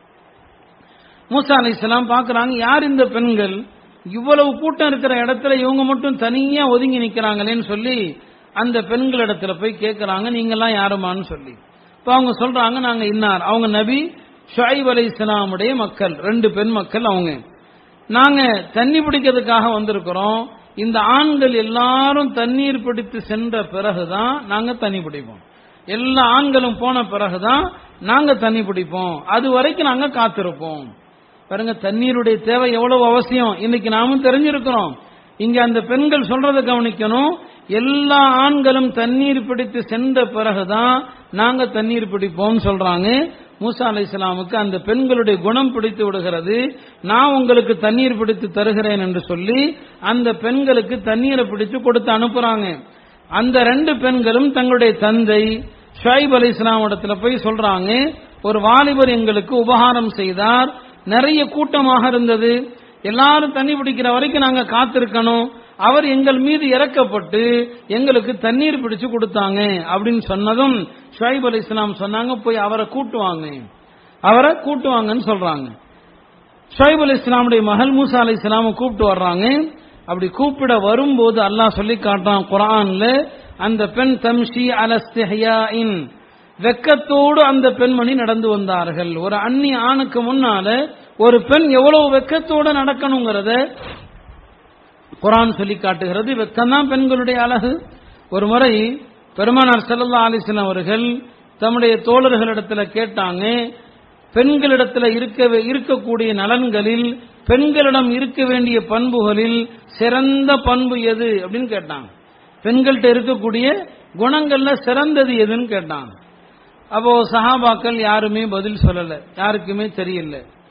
மூசா அலை இஸ்லாம் பாக்குறாங்க யார் இந்த பெண்கள் இவ்வளவு கூட்டம் இருக்கிற இடத்துல இவங்க மட்டும் தனியா ஒதுங்கி நிக்கிறாங்களேன்னு சொல்லி அந்த பெண்கள் இடத்துல போய் கேட்கறாங்க நீங்க எல்லாம் யாருமான்னு சொல்லி இப்ப அவங்க சொல்றாங்க நாங்க இன்னார் அவங்க நபி ஷுஐப் அலை இஸ்லாமுடைய மக்கள் ரெண்டு பெண் மக்கள் அவங்க நாங்க தண்ணி பிடிக்கிறதுக்காக வந்திருக்கிறோம் இந்த ஆண்கள் எல்லாரும் தண்ணீர் பிடித்து சென்ற பிறகுதான் நாங்க தண்ணி பிடிப்போம் எல்லா ஆண்களும் போன பிறகுதான் நாங்க தண்ணி பிடிப்போம் அது வரைக்கும் நாங்க காத்திருப்போம் பாருங்க தண்ணீருடைய தேவை எவ்வளவு அவசியம் இன்னைக்கு நாமும் தெரிஞ்சிருக்கிறோம் இங்க அந்த பெண்கள் சொல்றதை கவனிக்கணும் எல்லா ஆண்களும் தண்ணீர் பிடித்து சென்ற பிறகுதான் நாங்க தண்ணீர் பிடிப்போம் சொல்றாங்க மூசா அலை இஸ்லாமுக்கு அந்த பெண்களுடைய குணம் பிடித்து விடுகிறது நான் உங்களுக்கு தண்ணீர் பிடித்து தருகிறேன் என்று சொல்லி அந்த பெண்களுக்கு தண்ணீரை பிடித்து கொடுத்து அனுப்புறாங்க அந்த ரெண்டு பெண்களும் தங்களுடைய தந்தை ஷுவைப் அலி இஸ்லாம் இடத்துல போய் சொல்றாங்க ஒரு வாலிபர் எங்களுக்கு உபகாரம் செய்தார் நிறைய கூட்டமாக இருந்தது எல்லாரும் தண்ணி பிடிக்கிற வரைக்கும் நாங்க காத்திருக்கணும் அவர் எங்கள் மீது இறக்கப்பட்டு எங்களுக்கு தண்ணீர் பிடிச்சு கொடுத்தாங்க அப்படின்னு சொன்னதும் ஷுவைப் அலி இஸ்லாம் சொன்னாங்க போய் அவரை கூட்டுவாங்க அவரை கூட்டுவாங்கன்னு சொல்றாங்க ஷுவைப் அலி இஸ்லாமுடைய மகள் மூசா அலி இஸ்லாம கூப்பிட்டு வர்றாங்க அப்படி கூப்பிட வரும்போது அல்லாஹ் சொல்லி காட்டுறான் குரான்ல அந்த பெண் தம்ஷி அலஸ்திஹியாஇன் வெக்கத்தோடு அந்த பெண்மணி நடந்து வந்தார்கள் ஒரு அந்நிய ஆணுக்கு முன்னால ஒரு பெண் எவ்வளவு வெக்கத்தோடு நடக்கணுங்கிறத குரான் சொல்லி காட்டுகிறது வெக்கம்தான் பெண்களுடைய அழகு ஒரு முறை பெருமானார் செல்லல்லா அலிஸ்லாம் அவர்கள் தம்முடைய தோழர்களிடத்துல கேட்டாங்க பெண்களிடத்தில் இருக்க இருக்கக்கூடிய நலன்களில் பெண்களிடம் இருக்க வேண்டிய பண்புகளில் சிறந்த பண்பு எது அப்படின்னு கேட்டாங்க பெண்கள்கிட்ட இருக்கக்கூடிய குணங்கள்ல சிறந்தது எதுன்னு கேட்டாங்க அப்போ சஹாபாக்கள் யாருமே பதில் சொல்லல யாருக்குமே தெரியல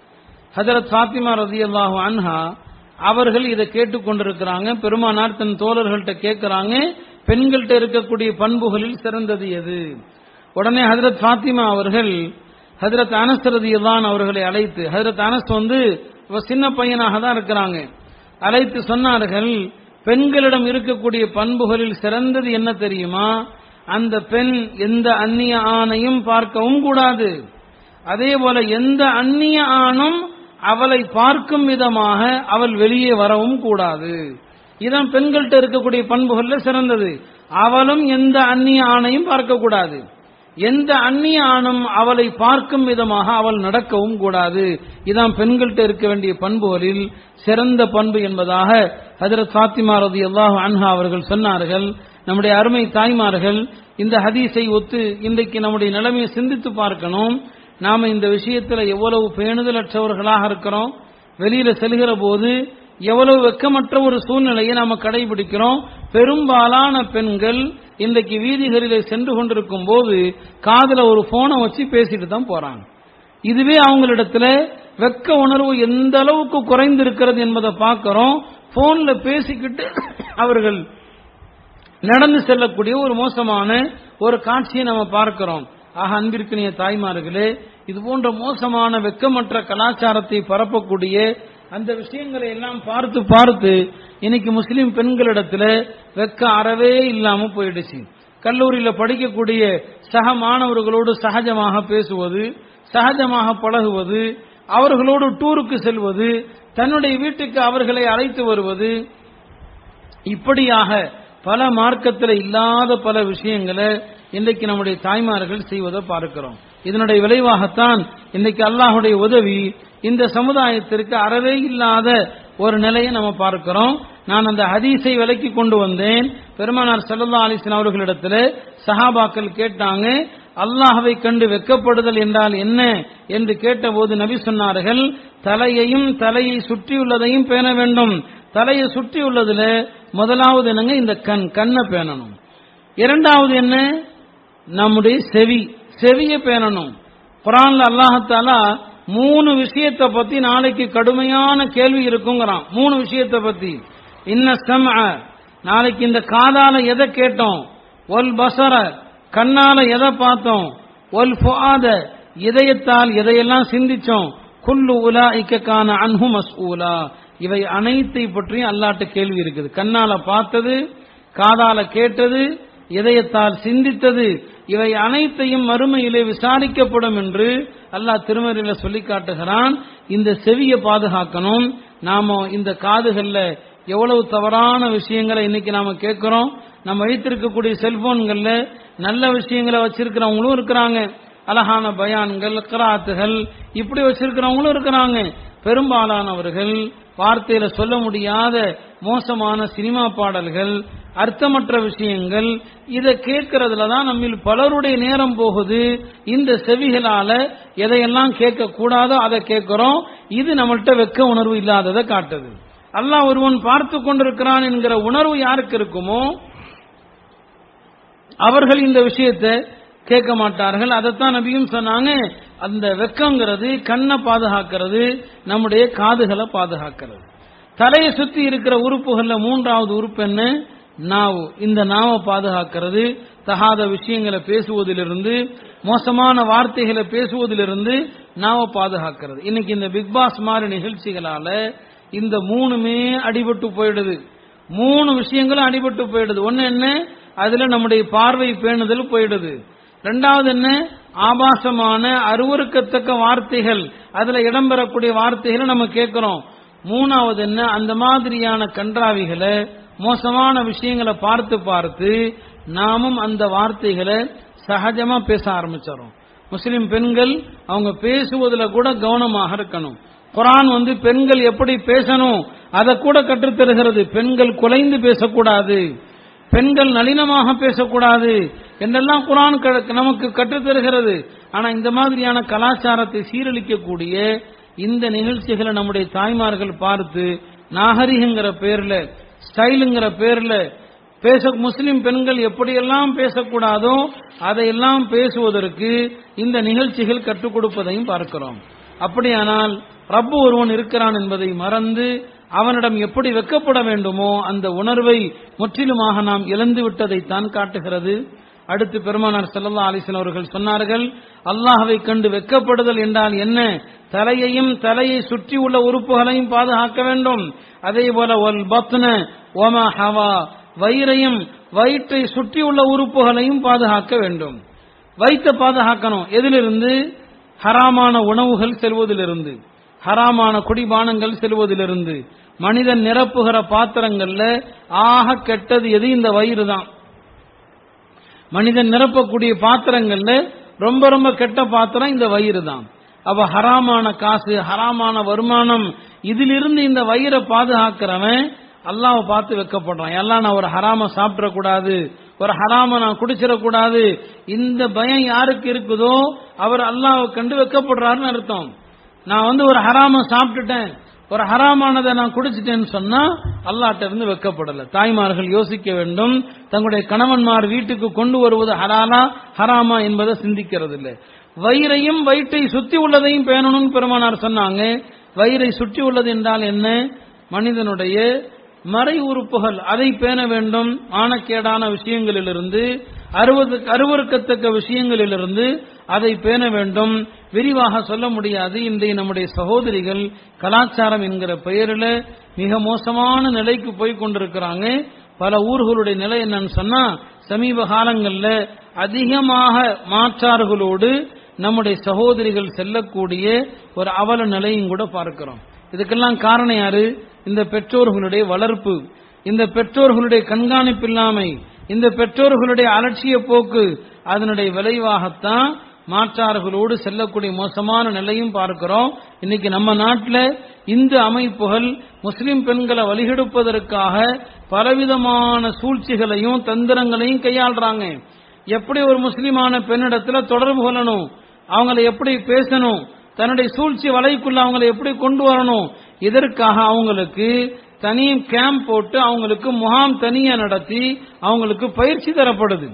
ஹதரத் ஃபாத்திமா ரதியல்லாஹு அன்ஹா அவர்கள் இதை கேட்டுக்கொண்டிருக்கிறாங்க பெருமானார் தன் தோழர்கள்ட்ட கேட்கிறாங்க பெண்கள்கிட்ட இருக்கக்கூடிய பண்புகளில் சிறந்தது எது உடனே ஹதரத் ஃபாத்திமா அவர்கள் ஹதரத் அனஸ் ரதியல்லான் அவர்களை அழைத்து ஹதரத் அனஸ் வந்து சின்ன பையனாக தான் இருக்கிறாங்க அழைத்து சொன்னார்கள் பெண்களிடம் இருக்கக்கூடிய பண்புகளில் சிறந்தது என்ன தெரியுமா அந்த பெண் எந்த அந்நிய ஆணையும் பார்க்கவும் கூடாது அதே போல எந்த அந்நிய ஆணும் அவளை பார்க்கும் விதமாக அவள் வெளியே வரவும் கூடாது இதான் பெண்கள்கிட்ட இருக்கக்கூடிய பண்புகள்ல சிறந்தது அவளும் எந்த அந்நிய ஆணையும் பார்க்க கூடாது எந்த அந்நிய ஆணும் அவளை பார்க்கும் விதமாக அவள் நடக்கவும் கூடாது இதான் பெண்கள்கிட்ட இருக்க வேண்டிய பண்புகளில் சிறந்த பண்பு என்பதாக ஹதரத் ஃபாத்திமா ரதி அல்லாஹ் அன்ஹா அவர்கள் சொன்னார்கள் நம்முடைய அருமை தாய்மார்கள் இந்த ஹதீஸை ஒத்து இன்றைக்கு நம்முடைய நிலைமையை சிந்தித்து பார்க்கணும் நாம இந்த விஷயத்துல எவ்வளவு பேணுதலற்றவர்களாக இருக்கிறோம் வெளியில செல்கிற போது எவ்வளவு வெக்கமற்ற ஒரு சூழ்நிலையை நாம கடைபிடிக்கிறோம் பெரும்பாலான பெண்கள் இன்றைக்கு வீதிகளிலே சென்று கொண்டிருக்கும் போது காதுல ஒரு போனை வச்சு பேசிட்டு தான் போறாங்க இதுவே அவங்களிடத்துல வெக்க உணர்வு எந்த அளவுக்கு குறைந்து இருக்கிறது என்பதை பார்க்கிறோம் போன்ல பேசிக்கிட்டு அவர்கள் நடந்து செல்லக்கூடிய ஒரு மோசமான ஒரு காட்சியை நம்ம பார்க்கிறோம் ஆக அன்பிற்கினிய தாய்மார்களே இது போன்ற மோசமான வெக்கமற்ற கலாச்சாரத்தை பரப்பக்கூடிய அந்த விஷயங்களை எல்லாம் பார்த்து பார்த்து இன்னைக்கு முஸ்லிம் பெண்களிடத்துல வெக்க அறவே இல்லாம போயிடுச்சு கல்லூரியில படிக்கக்கூடிய சக மாணவர்களோடு சகஜமாக பேசுவது சகஜமாக பழகுவது அவர்களோடு டூருக்கு செல்வது தன்னுடைய வீட்டுக்கு அவர்களை அழைத்து வருவது இப்படியாக பல மார்க்கத்தில் இல்லாத பல விஷயங்களை இன்றைக்கு நம்முடைய தாய்மார்கள் செய்வதை பார்க்கிறோம் இதனுடைய விளைவாகத்தான் இன்றைக்கு அல்லாஹுடைய உதவி இந்த சமுதாயத்திற்கு அறவே இல்லாத ஒரு நிலையை நம்ம பார்க்கிறோம் நான் அந்த ஹதீஸை விலக்கி கொண்டு வந்தேன் பெருமானார் சல்லா அலிஸ்லாம் அவர்களிடத்தில் சஹாபாக்கள் கேட்டாங்க அல்லாஹவை கண்டு வெக்கப்படுதல் என்றால் என்ன என்று கேட்டபோது நபி சொன்னார்கள் தலையையும் தலையை சுற்றியுள்ளதையும் பேண வேண்டும் தலையை சுற்றியுள்ளதுல முதலாவது என்னங்க இந்த கண் கண்ணை பேணணும் இரண்டாவது என்ன நம்முடைய செவி செவியை பேணணும் குரான்ல அல்லாஹத்தாலா மூணு விஷயத்தை பத்தி நாளைக்கு கடுமையான கேள்வி இருக்குங்கிறான் மூணு விஷயத்தை பத்தி இன்ன சம நாளைக்கு இந்த காதால எதை கேட்டோம் ஒல் பசர கண்ணால எதை பார்த்தோம் ஒல் ஃபுஆத இதயத்தால் எதையெல்லாம் சிந்திச்சோம் குல்லு உலா இக்கக்கான அன்ஹு மஸ்ஊலா இவை அனைத்தை பற்றியும் அல்லாட்ட கேள்வி இருக்குது கண்ணால பார்த்தது காதால கேட்டது இதயத்தால் சிந்தித்தது இவை அனைத்தையும் மறுமையிலே விசாரிக்கப்படும் என்று அல்லாஹ் திருமறையில சொல்லி காட்டுகிறான் இந்த செவியை பாதுகாக்கணும் நாம இந்த காதுகள்ல எவ்வளவு தவறான விஷயங்களை இன்னைக்கு நாம கேட்கிறோம் நம்ம வைத்திருக்கக்கூடிய செல்போன்கள்ல நல்ல விஷயங்களை வச்சிருக்கிறவங்களும் இருக்கிறாங்க அழகான பயான்கள் கிராத்துகள் இப்படி வச்சிருக்கிறவங்களும் இருக்கிறாங்க பெரும்பாலானவர்கள் வார்த்தையில சொல்ல முடியாத மோசமான சினிமா பாடல்கள் அர்த்தமற்ற விஷயங்கள் இதை கேட்கறதுல தான் நம்ம பலருடைய நேரம் போகுது இந்த செவிகளால எதையெல்லாம் கேட்க கூடாதோ அதை கேட்கிறோம் இது நம்மள்கிட்ட வெக்க உணர்வு இல்லாததை காட்டுது அல்லாஹ் ஒருவன் பார்த்து கொண்டிருக்கிறான் என்கிற உணர்வு யாருக்கு இருக்குமோ அவர்கள் இந்த விஷயத்தை கேட்க மாட்டார்கள் அதைத்தான் நபியும் சொன்னாங்க அந்த வெக்கங்கிறது கண்ணை பாதுகாக்கிறது நம்முடைய காதுகளை பாதுகாக்கிறது தலையை சுத்தி இருக்கிற உறுப்புகள்ல மூன்றாவது உறுப்பு என்ன நாவு இந்த நாவை பாதுகாக்கிறது தகாத விஷயங்களை பேசுவதிலிருந்து மோசமான வார்த்தைகளை பேசுவதிலிருந்து நாவை பாதுகாக்கிறது இன்னைக்கு இந்த பிக் பாஸ் மாதிரி நிகழ்ச்சிகளால இந்த மூணுமே அடிபட்டு போயிடுது மூணு விஷயங்களும் அடிபட்டு போயிடுது ஒன்னு என்ன அதுல நம்முடைய பார்வை பேணுதல் போயிடுது ரெண்டாவது என்ன ஆபாசமான அருவறுக்கத்தக்க வார்த்தைகள் அதுல இடம்பெறக்கூடிய வார்த்தைகளை நம்ம கேட்கிறோம் மூணாவது என்ன அந்த மாதிரியான கன்றாவிகளை மோசமான விஷயங்களை பார்த்து பார்த்து நாமும் அந்த வார்த்தைகளை சகஜமா பேச ஆரம்பிச்சிடும் முஸ்லிம் பெண்கள் அவங்க பேசுவதுல கூட கவனமாக இருக்கணும் குரான் வந்து பெண்கள் எப்படி பேசணும் அதை கூட கற்றுத்தருகிறது பெண்கள் குலைந்து பேசக்கூடாது பெண்கள் நளினமாக பேசக்கூடாது என்றெல்லாம் குரான் நமக்கு கற்றுத்தருகிறது ஆனா இந்த மாதிரியான கலாச்சாரத்தை சீரழிக்கக்கூடிய இந்த நிகழ்ச்சிகளை நம்முடைய தாய்மார்கள் பார்த்து நாகரிகங்கிற பேர்ல ஸ்டைலுங்கிற பேர்ல பேச முஸ்லிம் பெண்கள் எப்படியெல்லாம் பேசக்கூடாதோ அதையெல்லாம் பேசுவதற்கு இந்த நிகழ்ச்சிகள் கற்றுக் கொடுப்பதையும் பார்க்கிறோம் அப்படியானால் ரப்பு ஒருவன் இருக்கிறான் என்பதை மறந்து அவனிடம் எப்படி வெக்கப்பட வேண்டுமோ அந்த உணர்வை முற்றிலுமாக நாம் இழந்து விட்டதைத்தான் காட்டுகிறது அடுத்து பெருமானார் செல்லல்லா அலிசன் அவர்கள் சொன்னார்கள் அல்லாஹவை கண்டு வெக்கப்படுதல் என்றால் என்ன தலையையும் தலையை சுற்றி உள்ள உறுப்புகளையும் பாதுகாக்க வேண்டும் அதே போல ஒல் பத்ன ஓமா ஹவா வயிறையும் வயிற்றை சுற்றி உள்ள உறுப்புகளையும் பாதுகாக்க வேண்டும் வயிற்றை பாதுகாக்கணும் எதிலிருந்து ஹராமான உணவுகள் செல்வதிலிருந்து ஹராமான குடிபானங்கள் செல்வதிலிருந்து மனிதன் நிரப்புகிற பாத்திரங்கள்ல ஆக கெட்டது எது இந்த வயிறு தான் மனிதன் நிரப்பக்கூடிய பாத்திரங்கள்ல ரொம்ப ரொம்ப கெட்ட பாத்திரம் இந்த வயிறு தான் அப்ப ஹராமான காசு ஹராமான வருமானம் இதிலிருந்து இந்த வயிறை பாதுகாக்கிறவன் அல்லாவை பார்த்து வைக்கப்படுறான் எல்லாம் நான் ஒரு ஹராம சாப்பிடக்கூடாது ஒரு ஹராம நான் குடிச்சிடக்கூடாது இந்த பயம் யாருக்கு இருக்குதோ அவர் அல்லாவை கண்டு வைக்கப்படுறாருன்னு அர்த்தம் நான் வந்து ஒரு ஹராம சாப்பிட்டுட்டேன் ஒரு ஹராமானதை நான் குடிச்சிட்டேன்னு சொன்னா அல்லாட்ட இருந்து வைக்கப்படல தாய்மார்கள் யோசிக்க வேண்டும் தங்களுடைய கணவன்மார் வீட்டுக்கு கொண்டு வருவது ஹராலா ஹராமா என்பதை சிந்திக்கிறது இல்லை வயிறையும் வயிற்றை சுத்தி உள்ளதையும் பேணணும்னு பெருமானார் சொன்னாங்க வயிறை சுற்றி உள்ளது என்றால் என்ன மனிதனுடைய மறை உறுப்புகள் அதை பேண வேண்டும் ஆனக்கேடான விஷயங்களிலிருந்து அருவது அருவறுக்கத்தக்க விஷயங்களிலிருந்து அதை பேண வேண்டும் விரிவாக சொல்ல முடியாது இன்றைய நம்முடைய சகோதரிகள் கலாச்சாரம் என்கிற பெயரில் மிக மோசமான நிலைக்கு போய் கொண்டிருக்கிறாங்க பல ஊர்களுடைய நிலை என்னன்னு சொன்னா சமீப காலங்களில் அதிகமாக மாற்றார்களோடு நம்முடைய சகோதரிகள் செல்லக்கூடிய ஒரு அவல நிலையும் கூட பார்க்கிறோம் இதுக்கெல்லாம் காரணம் யாரு இந்த பெற்றோர்களுடைய வளர்ப்பு இந்த பெற்றோர்களுடைய கண்காணிப்பு இல்லாமை இந்த பெற்றோர்களுடைய அலட்சிய போக்கு அதனுடைய விளைவாகத்தான் மாற்றார்களோடு செல்லக்கூடிய மோசமான நிலையும் பார்க்கிறோம் இன்னைக்கு நம்ம நாட்டில் இந்து அமைப்புகள் முஸ்லிம் பெண்களை வழிகெடுப்பதற்காக பலவிதமான சூழ்ச்சிகளையும் தந்திரங்களையும் கையாளுறாங்க எப்படி ஒரு முஸ்லிமான பெண்ணிடத்துல தொடர்பு கொள்ளணும் அவங்கள எப்படி பேசணும் தன்னுடைய சூழ்ச்சி வலைக்குள்ள அவங்களை எப்படி கொண்டு வரணும் இதற்காக அவங்களுக்கு தனி கேம்ப் போட்டு அவங்களுக்கு முகாம் தனியா நடத்தி அவங்களுக்கு பயிற்சி தரப்படுது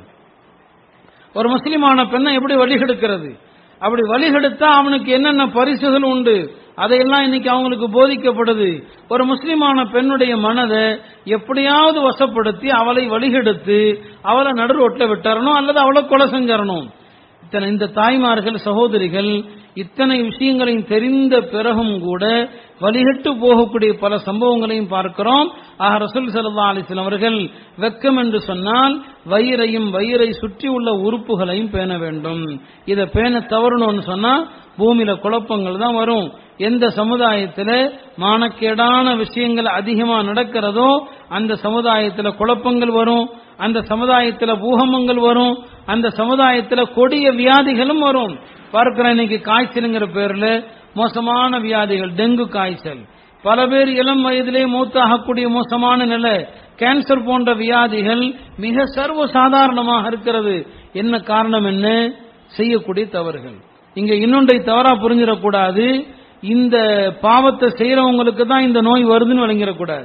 ஒரு முஸ்லிமான பெண்ணை எப்படி வழிகெடுக்கிறது அப்படி வழிகெடுத்தா அவனுக்கு என்னென்ன பரிசுகள் உண்டு அதையெல்லாம் இன்னைக்கு அவங்களுக்கு போதிக்கப்படுது ஒரு முஸ்லிமான பெண்ணுடைய மனதை எப்படியாவது வசப்படுத்தி அவளை வழிகெடுத்து அவளை நடு ரோட்டில் விட்டுறணும் அல்லது அவளை கொலை செஞ்சிடணும் இத்தனை இந்த தாய்மார்கள் சகோதரிகள் இத்தனை விஷயங்களையும் தெரிந்த பிறகும் கூட வழிகட்டு போகக்கூடிய பல சம்பவங்களையும் பார்க்கிறோம் ஆக ரசூல் சல்லா அலிஸ்லாம் அவர்கள் வெக்கம் என்று சொன்னால் வயிறையும் வயிறை சுற்றி உள்ள உறுப்புகளையும் பேண வேண்டும் இதை பேண தவறணும்னு சொன்னா பூமியில குழப்பங்கள் தான் வரும் எந்த சமுதாயத்தில் மானக்கேடான விஷயங்கள் அதிகமா நடக்கிறதோ அந்த சமுதாயத்தில் குழப்பங்கள் வரும் அந்த சமுதாயத்தில் பூகம்பங்கள் வரும் அந்த சமுதாயத்தில் கொடிய வியாதிகளும் வரும் பார்க்கிற இன்னைக்கு காய்ச்சலுங்கிற பேர்ல மோசமான வியாதிகள் டெங்கு காய்ச்சல் பல பேர் இளம் வயதிலே மூத்தாகக்கூடிய மோசமான நிலை கேன்சர் போன்ற வியாதிகள் மிக சர்வ சாதாரணமாக இருக்கிறது என்ன காரணம் என்ன செய்யக்கூடிய தவறுகள் இங்க இன்னொன்றை தவறா புரிஞ்சிடக்கூடாது இந்த பாவத்தை செய்யறவங்களுக்கு தான் இந்த நோய் வருதுன்னு விளங்கிடக்கூடாது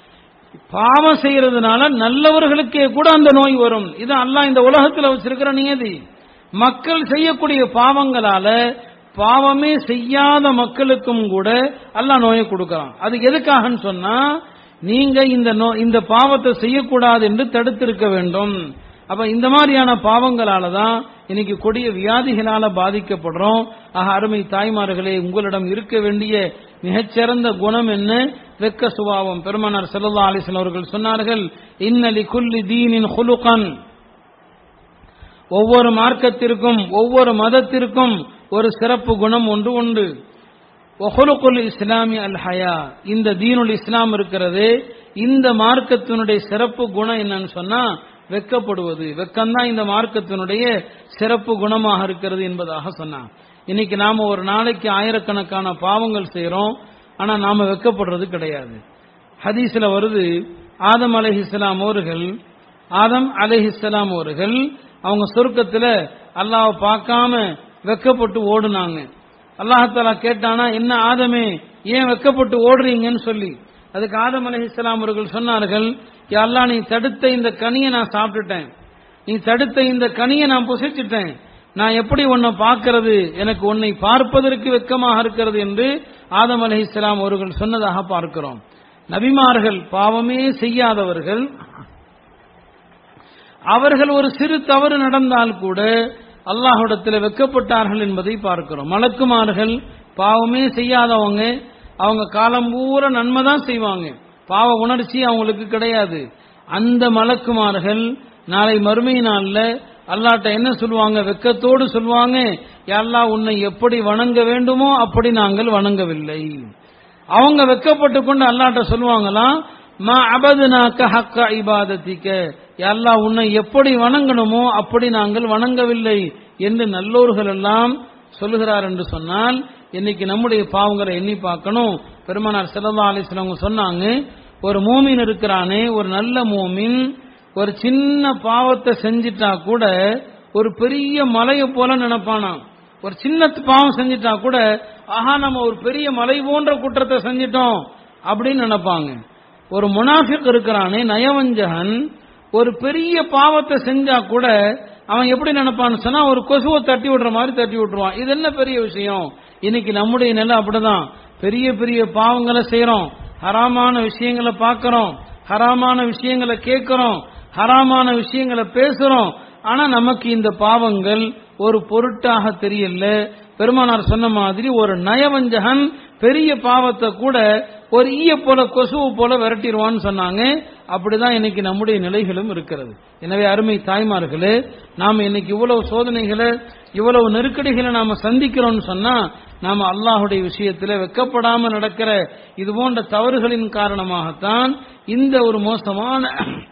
பாவம் செய்யறதுனால நல்லவர்களுக்கே கூட அந்த நோய் வரும் இது அல்லாஹ் இந்த உலகத்தில் வச்சிருக்கிற நியதி மக்கள் செய்யக்கூடிய பாவங்களால பாவமே செய்யாத மக்களுக்கும் கூட அல்லாஹ் நோயை கொடுக்கறான் அது எதுக்காகன்னு சொன்னா நீங்க இந்த நோ இந்த பாவத்தை செய்யக்கூடாது என்று தடுத்திருக்க வேண்டும் அப்ப இந்த மாதிரியான பாவங்களால தான் இன்னைக்கு கொடிய வியாதிகளால பாதிக்கப்படுறோம் ஆக அருமை தாய்மார்களே உங்களிடம் இருக்க வேண்டிய மிகச்சிறந்த குணம் என்ன வெக்க சுபாவம் பெருமானார் செல்லல்லா அலிஸ்லாம் அவர்கள் சொன்னார்கள் இன்னலி குல்லி தீனின் ஹுலுகன் ஒவ்வொரு மார்க்கத்திற்கும் ஒவ்வொரு மதத்திற்கும் ஒரு சிறப்பு குணம் ஒன்று உண்டு ஒஹுலுக்குல் இஸ்லாமி அல் ஹயா இந்த தீனுல் இஸ்லாம் இருக்கிறது இந்த மார்க்கத்தினுடைய சிறப்பு குணம் என்னன்னு சொன்னா வெக்கப்படுவது வெக்கம்தான் இந்த மார்க்கத்தினுடைய சிறப்பு குணமாக இருக்கிறது என்பதாக சொன்னான் இன்னைக்கு நாம ஒரு நாளைக்கு ஆயிரக்கணக்கான பாவங்கள் செய்யறோம் ஆனா நாம வெக்கப்படுறது கிடையாது ஹதீஸ்ல வருது ஆதம் அலஹிஸ்லாம் அவர்கள் ஆதம் அலஹிஸ்லாம் அவர்கள் அவங்க சுருக்கத்துல அல்லாவை பார்க்காம வெக்கப்பட்டு ஓடுனாங்க அல்லாஹாலா கேட்டானா என்ன ஆதமே ஏன் வெக்கப்பட்டு ஓடுறீங்கன்னு சொல்லி அதுக்கு ஆதம் அலஹிஸ்லாம் அவர்கள் சொன்னார்கள் அல்லா நீ தடுத்த இந்த கனியை நான் சாப்பிட்டுட்டேன் நீ தடுத்த இந்த கனியை நான் புசிச்சிட்டேன் நான் எப்படி உன்னை பார்க்கிறது எனக்கு உன்னை பார்ப்பதற்கு வெக்கமாக இருக்கிறது என்று ஆதம் அலி இஸ்லாம் அவர்கள் சொன்னதாக பார்க்கிறோம் நபிமார்கள் பாவமே செய்யாதவர்கள் அவர்கள் ஒரு சிறு தவறு நடந்தால் கூட அல்லாஹிடத்தில் வெக்கப்பட்டார்கள் என்பதை பார்க்கிறோம் மலக்குமார்கள் பாவமே செய்யாதவங்க அவங்க காலம் பூரா நன்மை தான் செய்வாங்க பாவ உணர்ச்சி அவங்களுக்கு கிடையாது அந்த மலக்குமார்கள் நாளை மறுமை நாள்ல அல்லாட்ட என்ன சொல்லுவாங்க வெக்கத்தோடு சொல்லுவாங்க எல்லா உன்னை எப்படி வணங்க வேண்டுமோ அப்படி நாங்கள் வணங்கவில்லை அவங்க வெக்கப்பட்டு கொண்டு அல்லாட்ட சொல்லுவாங்களாம் மா அபதுனாக்க ஹக்க இபாதத்திக்க எல்லா உன்னை எப்படி வணங்கணுமோ அப்படி நாங்கள் வணங்கவில்லை என்று நல்லோர்கள் எல்லாம் சொல்லுகிறார் என்று சொன்னால் இன்னைக்கு நம்முடைய பாவங்களை எண்ணி பார்க்கணும் பெருமானார் செல்லல்லா அலிஸ்லவங்க சொன்னாங்க ஒரு மூமின் இருக்கிறானே ஒரு நல்ல மூமின் ஒரு சின்ன பாவத்தை செஞ்சிட்டா கூட ஒரு பெரிய மலையை போல நினைப்பானா ஒரு சின்ன பாவம் செஞ்சிட்டா கூட ஆஹா நம்ம ஒரு பெரிய மலை போன்ற குற்றத்தை செஞ்சிட்டோம் அப்படின்னு நினைப்பாங்க ஒரு முனாஃபிக் இருக்கிறானே நயவஞ்சகன் ஒரு பெரிய பாவத்தை செஞ்சா கூட அவன் எப்படி நினைப்பான்னு சொன்னா ஒரு கொசுவை தட்டி விடுற மாதிரி தட்டி விட்டுருவான் இது என்ன பெரிய விஷயம் இன்னைக்கு நம்முடைய நிலை அப்படிதான் பெரிய பெரிய பாவங்களை செய்யறோம் ஹராமான விஷயங்களை பார்க்கறோம் ஹராமான விஷயங்களை கேட்கிறோம் ஹராமான விஷயங்களை பேசுறோம் ஆனா நமக்கு இந்த பாவங்கள் ஒரு பொருட்டாக தெரியல பெருமானார் சொன்ன மாதிரி ஒரு நயவஞ்சகன் பெரிய பாவத்தை கூட ஒரு ஈய போல கொசுவு போல விரட்டிடுவான்னு சொன்னாங்க அப்படிதான் இன்னைக்கு நம்முடைய நிலைகளும் இருக்கிறது எனவே அருமை தாய்மார்களே நாம இன்னைக்கு இவ்வளவு சோதனைகளை இவ்வளவு நெருக்கடிகளை நாம சந்திக்கிறோம்னு சொன்னா நாம அல்லாஹுடைய விஷயத்துல வெக்கப்படாம நடக்கிற இது போன்ற தவறுகளின் காரணமாகத்தான் இந்த ஒரு மோசமான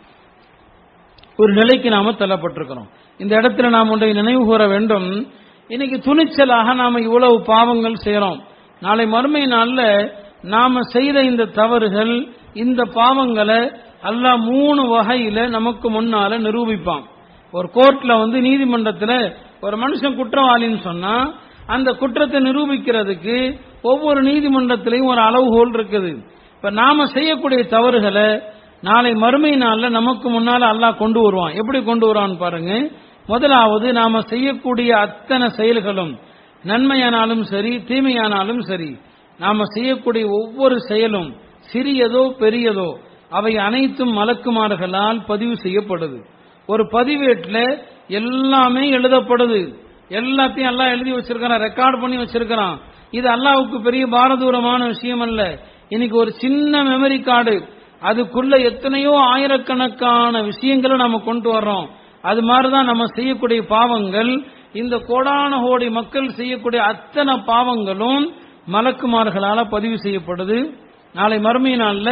ஒரு நிலைக்கு நாம தள்ளப்பட்டிருக்கிறோம் இந்த இடத்துல நாம் ஒன்றை நினைவு கூற வேண்டும் இன்னைக்கு துணிச்சலாக நாம இவ்வளவு பாவங்கள் செய்யறோம் நாளை மறுமை நாள்ல நாம செய்த இந்த தவறுகள் இந்த பாவங்களை அல்லாஹ் மூணு வகையில நமக்கு முன்னால நிரூபிப்பான் ஒரு கோர்ட்ல வந்து நீதிமன்றத்துல ஒரு மனுஷன் குற்றவாளின்னு சொன்னா அந்த குற்றத்தை நிரூபிக்கிறதுக்கு ஒவ்வொரு நீதிமன்றத்திலையும் ஒரு அளவுகோல் இருக்குது இப்ப நாம செய்யக்கூடிய தவறுகளை நாளை மறுமை நாள்ல நமக்கு முன்னால அல்லாஹ் கொண்டு வருவான் எப்படி கொண்டு வருவான் பாருங்க முதலாவது நாம செய்யக்கூடிய அத்தனை செயல்களும் நன்மையானாலும் சரி தீமையானாலும் சரி நாம செய்யக்கூடிய ஒவ்வொரு செயலும் சிறியதோ பெரியதோ அவை அனைத்தும் மலக்குமார்களால் பதிவு செய்யப்படுது ஒரு பதிவேட்டில் எல்லாமே எழுதப்படுது எல்லாத்தையும் எல்லாம் எழுதி வச்சிருக்கிறான் ரெக்கார்ட் பண்ணி வச்சிருக்கிறான் இது அல்லாவுக்கு பெரிய பாரதூரமான விஷயம் அல்ல இன்னைக்கு ஒரு சின்ன மெமரி கார்டு அதுக்குள்ள எத்தனையோ ஆயிரக்கணக்கான விஷயங்களை நம்ம கொண்டு வர்றோம் அது மாதிரிதான் நம்ம செய்யக்கூடிய பாவங்கள் இந்த கோடான கோடி மக்கள் செய்யக்கூடிய அத்தனை பாவங்களும் மலக்குமார்களால பதிவு செய்யப்படுது நாளை மறுமை நாள்ல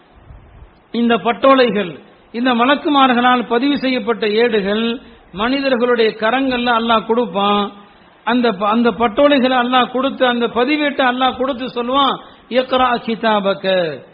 இந்த பட்டோலைகள் இந்த மலக்குமார்களால் பதிவு செய்யப்பட்ட ஏடுகள் மனிதர்களுடைய கரங்கள்ல அல்லாஹ் கொடுப்பான் அந்த அந்த பட்டோலைகளை அல்லாஹ் கொடுத்து அந்த பதிவேட்டை அல்லாஹ் கொடுத்து சொல்லுவான் எக்ரா கிதாபக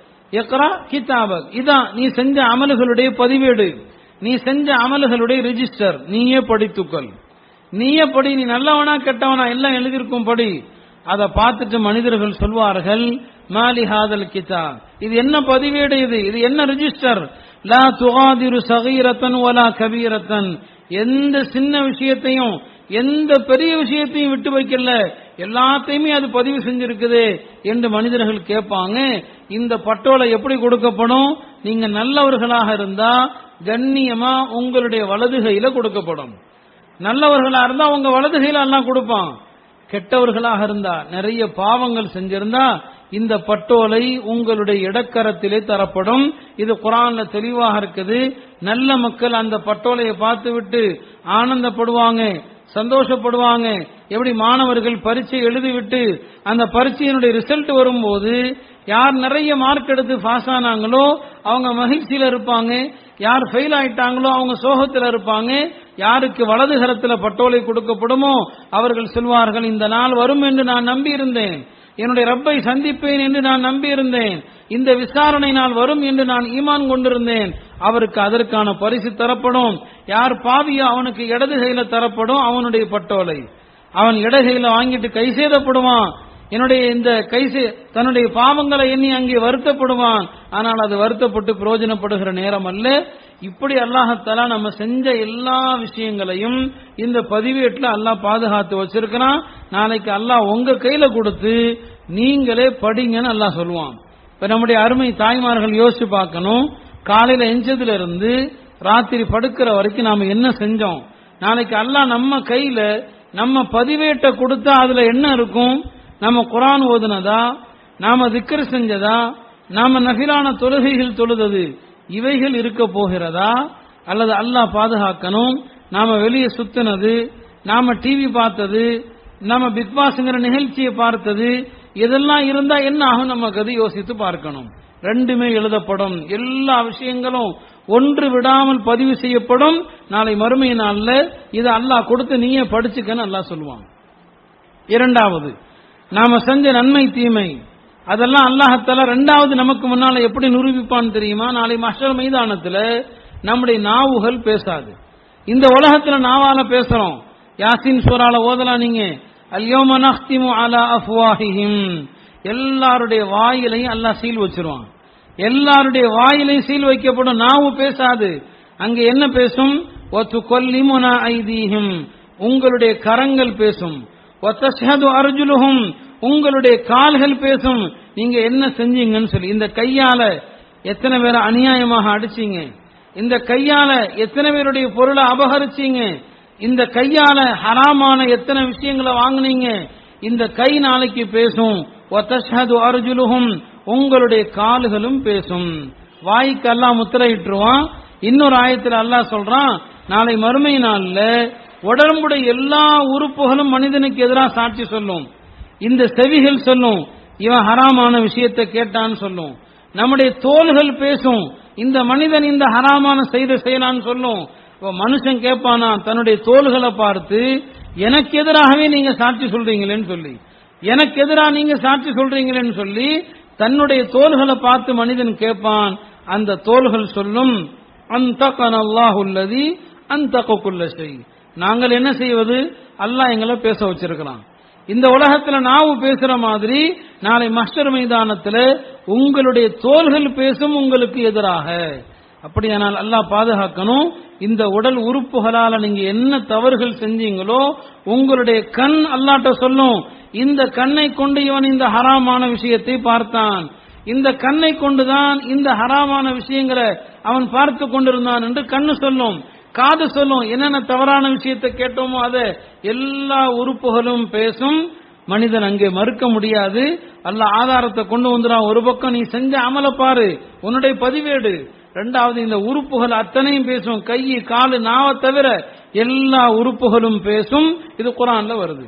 எக்ரா கிதாபக் இதான் நீ செஞ்ச அமல்களுடைய பதிவேடு நீ செஞ்ச அமல்களுடைய ரிஜிஸ்டர் நீயே படித்துக்கொள் நீயே படி நீ நல்லவனா கெட்டவனா எல்லாம் எழுதியிருக்கும் படி அதை பார்த்துட்டு மனிதர்கள் சொல்வார்கள் மாலி ஹாதல் கிதா இது என்ன பதிவேடு இது இது என்ன ரிஜிஸ்டர் லா துகாதிரு சகீரத்தன் ஒலா கபீரத்தன் எந்த சின்ன விஷயத்தையும் எந்த பெரிய விஷயத்தையும் விட்டு வைக்கல எல்லாத்தையுமே அது பதிவு செஞ்சிருக்குது என்று மனிதர்கள் கேட்பாங்க இந்த பட்டோலை எப்படி கொடுக்கப்படும் நீங்க நல்லவர்களாக இருந்தா கண்ணியமா உங்களுடைய வலது கையில கொடுக்கப்படும் நல்லவர்களா இருந்தா உங்க வலது கையில எல்லாம் கொடுப்பான் கெட்டவர்களாக இருந்தா நிறைய பாவங்கள் செஞ்சிருந்தா இந்த பட்டோலை உங்களுடைய இடக்கரத்திலே தரப்படும் இது குரான்ல தெளிவாக இருக்குது நல்ல மக்கள் அந்த பட்டோலையை பார்த்து விட்டு ஆனந்தப்படுவாங்க சந்தோஷப்படுவாங்க எப்படி மாணவர்கள் பரீட்சை எழுதிவிட்டு அந்த பரீட்சையினுடைய ரிசல்ட் வரும்போது யார் நிறைய மார்க் எடுத்து பாஸ் ஆனாங்களோ அவங்க மகிழ்ச்சியில இருப்பாங்க யார் ஃபெயில் ஆயிட்டாங்களோ அவங்க சோகத்தில் இருப்பாங்க யாருக்கு வலது கரத்துல பட்டோலை கொடுக்கப்படுமோ அவர்கள் சொல்வார்கள் இந்த நாள் வரும் என்று நான் நம்பி இருந்தேன் என்னுடைய ரப்பை சந்திப்பேன் என்று நான் நம்பி இருந்தேன் இந்த விசாரணை நாள் வரும் என்று நான் ஈமான் கொண்டிருந்தேன் அவருக்கு அதற்கான பரிசு தரப்படும் யார் பாவியோ அவனுக்கு இடது கையில தரப்படும் அவனுடைய பட்டோலை அவன் இடகையில வாங்கிட்டு கை சேதப்படுவான் என்னுடைய இந்த கைசே தன்னுடைய பாவங்களை எண்ணி அங்கே வருத்தப்படுவான் ஆனால் அது வருத்தப்பட்டு பிரயோஜனப்படுகிற நேரம் அல்ல இப்படி அல்லாஹத்தாலா நம்ம செஞ்ச எல்லா விஷயங்களையும் இந்த பதிவேட்டில் அல்லாஹ் பாதுகாத்து வச்சிருக்கிறான் நாளைக்கு அல்லாஹ் உங்க கையில கொடுத்து நீங்களே படிங்கன்னு அல்லாஹ் சொல்லுவான் இப்ப நம்முடைய அருமை தாய்மார்கள் யோசிச்சு பார்க்கணும் காலையில எஞ்சதுல இருந்து ராத்திரி படுக்கிற வரைக்கும் நாம என்ன செஞ்சோம் நாளைக்கு அல்லாஹ் நம்ம கையில நம்ம பதிவேட்டை கொடுத்தா அதுல என்ன இருக்கும் நம்ம குரான் ஓதுனதா நாம திக்கர் செஞ்சதா நாம நகிலான தொழுகைகள் தொழுதது இவைகள் இருக்க போகிறதா அல்லது அல்லாஹ் பாதுகாக்கணும் நாம வெளியே சுத்தினது நாம டிவி பார்த்தது நாம பிக் பாஸ்ங்கிற நிகழ்ச்சியை பார்த்தது இதெல்லாம் இருந்தா என்ன ஆகும் நமக்கு அது யோசித்து பார்க்கணும் ரெண்டுமே எழுதப்படும் எல்லா விஷயங்களும் ஒன்று விடாமல் பதிவு செய்யப்படும் நாளை மறுமை நாள்ல இதை அல்லாஹ் கொடுத்து நீயே படிச்சுக்கன்னு அல்லாஹ் சொல்லுவான் இரண்டாவது நாம செஞ்ச நன்மை தீமை அதெல்லாம் அல்லாஹத்தால ரெண்டாவது நமக்கு முன்னால எப்படி நிரூபிப்பான்னு தெரியுமா நாளை மஷர் மைதானத்துல நம்முடைய நாவுகள் பேசாது இந்த உலகத்துல நாவால பேசுறோம் யாசின் சூறால ஓதலாம் நீங்க அல்யோம நஹ்திமு அலா அஃப்வாஹிஹிம் எல்லாருடைய வாயிலையும் அல்லாஹ் சீல் வச்சிருவான் எல்லாருடைய வாயிலையும் சீல் வைக்கப்படும் நாவு பேசாது அங்க என்ன பேசும் ஒத்துக்கொல்லிமுனா ஐதீஹிம் உங்களுடைய கரங்கள் பேசும் ஒத்தஷது அர்ஜுலுஹும் உங்களுடைய கால்கள் பேசும் நீங்க என்ன செஞ்சீங்கன்னு சொல்லி இந்த கையால எத்தனை பேரை அநியாயமாக அடிச்சீங்க இந்த கையால எத்தனை பேருடைய பொருளை அபகரிச்சீங்க இந்த கையால ஹராமான எத்தனை விஷயங்களை வாங்குனீங்க இந்த கை நாளைக்கு பேசும் ஒத்தஷது அர்ஜுலுஹும் உங்களுடைய கால்களும் பேசும் வாய்க்கு அல்லாஹ் முத்திரையிட்டுருவான் இன்னொரு ஆயத்தில் அல்லாஹ் சொல்றான் நாளை மறுமை நாள்ல உடம்புடைய எல்லா உறுப்புகளும் மனிதனுக்கு எதிராக சாட்சி சொல்லும் இந்த செவிகள் சொல்லும் இவன் ஹராமான விஷயத்தை கேட்டான்னு சொல்லும் நம்முடைய தோள்கள் பேசும் இந்த மனிதன் இந்த ஹராமான செய்த செய்யலான்னு சொல்லும் இப்ப மனுஷன் கேட்பானா தன்னுடைய தோள்களை பார்த்து எனக்கு எதிராகவே நீங்க சாட்சி சொல்றீங்களேன்னு சொல்லி எனக்கு எதிராக நீங்க சாட்சி சொல்றீங்களேன்னு சொல்லி தன்னுடைய தோள்களை பார்த்து மனிதன் கேட்பான் அந்த தோள்கள் சொல்லும் அந்த அல்லாஹுல்லதி அந்த குல்ல செய் நாங்கள் என்ன செய்வது அல்லாஹ் எங்களை பேச வச்சிருக்கிறான் இந்த உலகத்துல நாவு பேசுற மாதிரி நாளை மஸ்டர் மைதானத்துல உங்களுடைய தோள்கள் பேசும் உங்களுக்கு எதிராக அப்படியானால் அல்லாஹ் பாதுகாக்கணும் இந்த உடல் உறுப்புகளால நீங்க என்ன தவறுகள் செஞ்சீங்களோ உங்களுடைய கண் அல்லாட்ட சொல்லும் இந்த கண்ணை கொண்டு இவன் இந்த ஹராமான விஷயத்தை பார்த்தான் இந்த கண்ணை கொண்டுதான் இந்த ஹராமான விஷயங்களை அவன் பார்த்து கொண்டிருந்தான் என்று கண்ணு சொல்லும் காது சொல்லும் என்னென்ன தவறான விஷயத்தை கேட்டோமோ அதை எல்லா உறுப்புகளும் பேசும் மனிதன் அங்கே மறுக்க முடியாது அல்ல ஆதாரத்தை கொண்டு வந்துடான் ஒரு பக்கம் நீ செஞ்ச அமல பாரு உன்னுடைய பதிவேடு ரெண்டாவது இந்த உறுப்புகள் அத்தனையும் பேசும் கை காலு நாவை தவிர எல்லா உறுப்புகளும் பேசும் இது குரான்ல வருது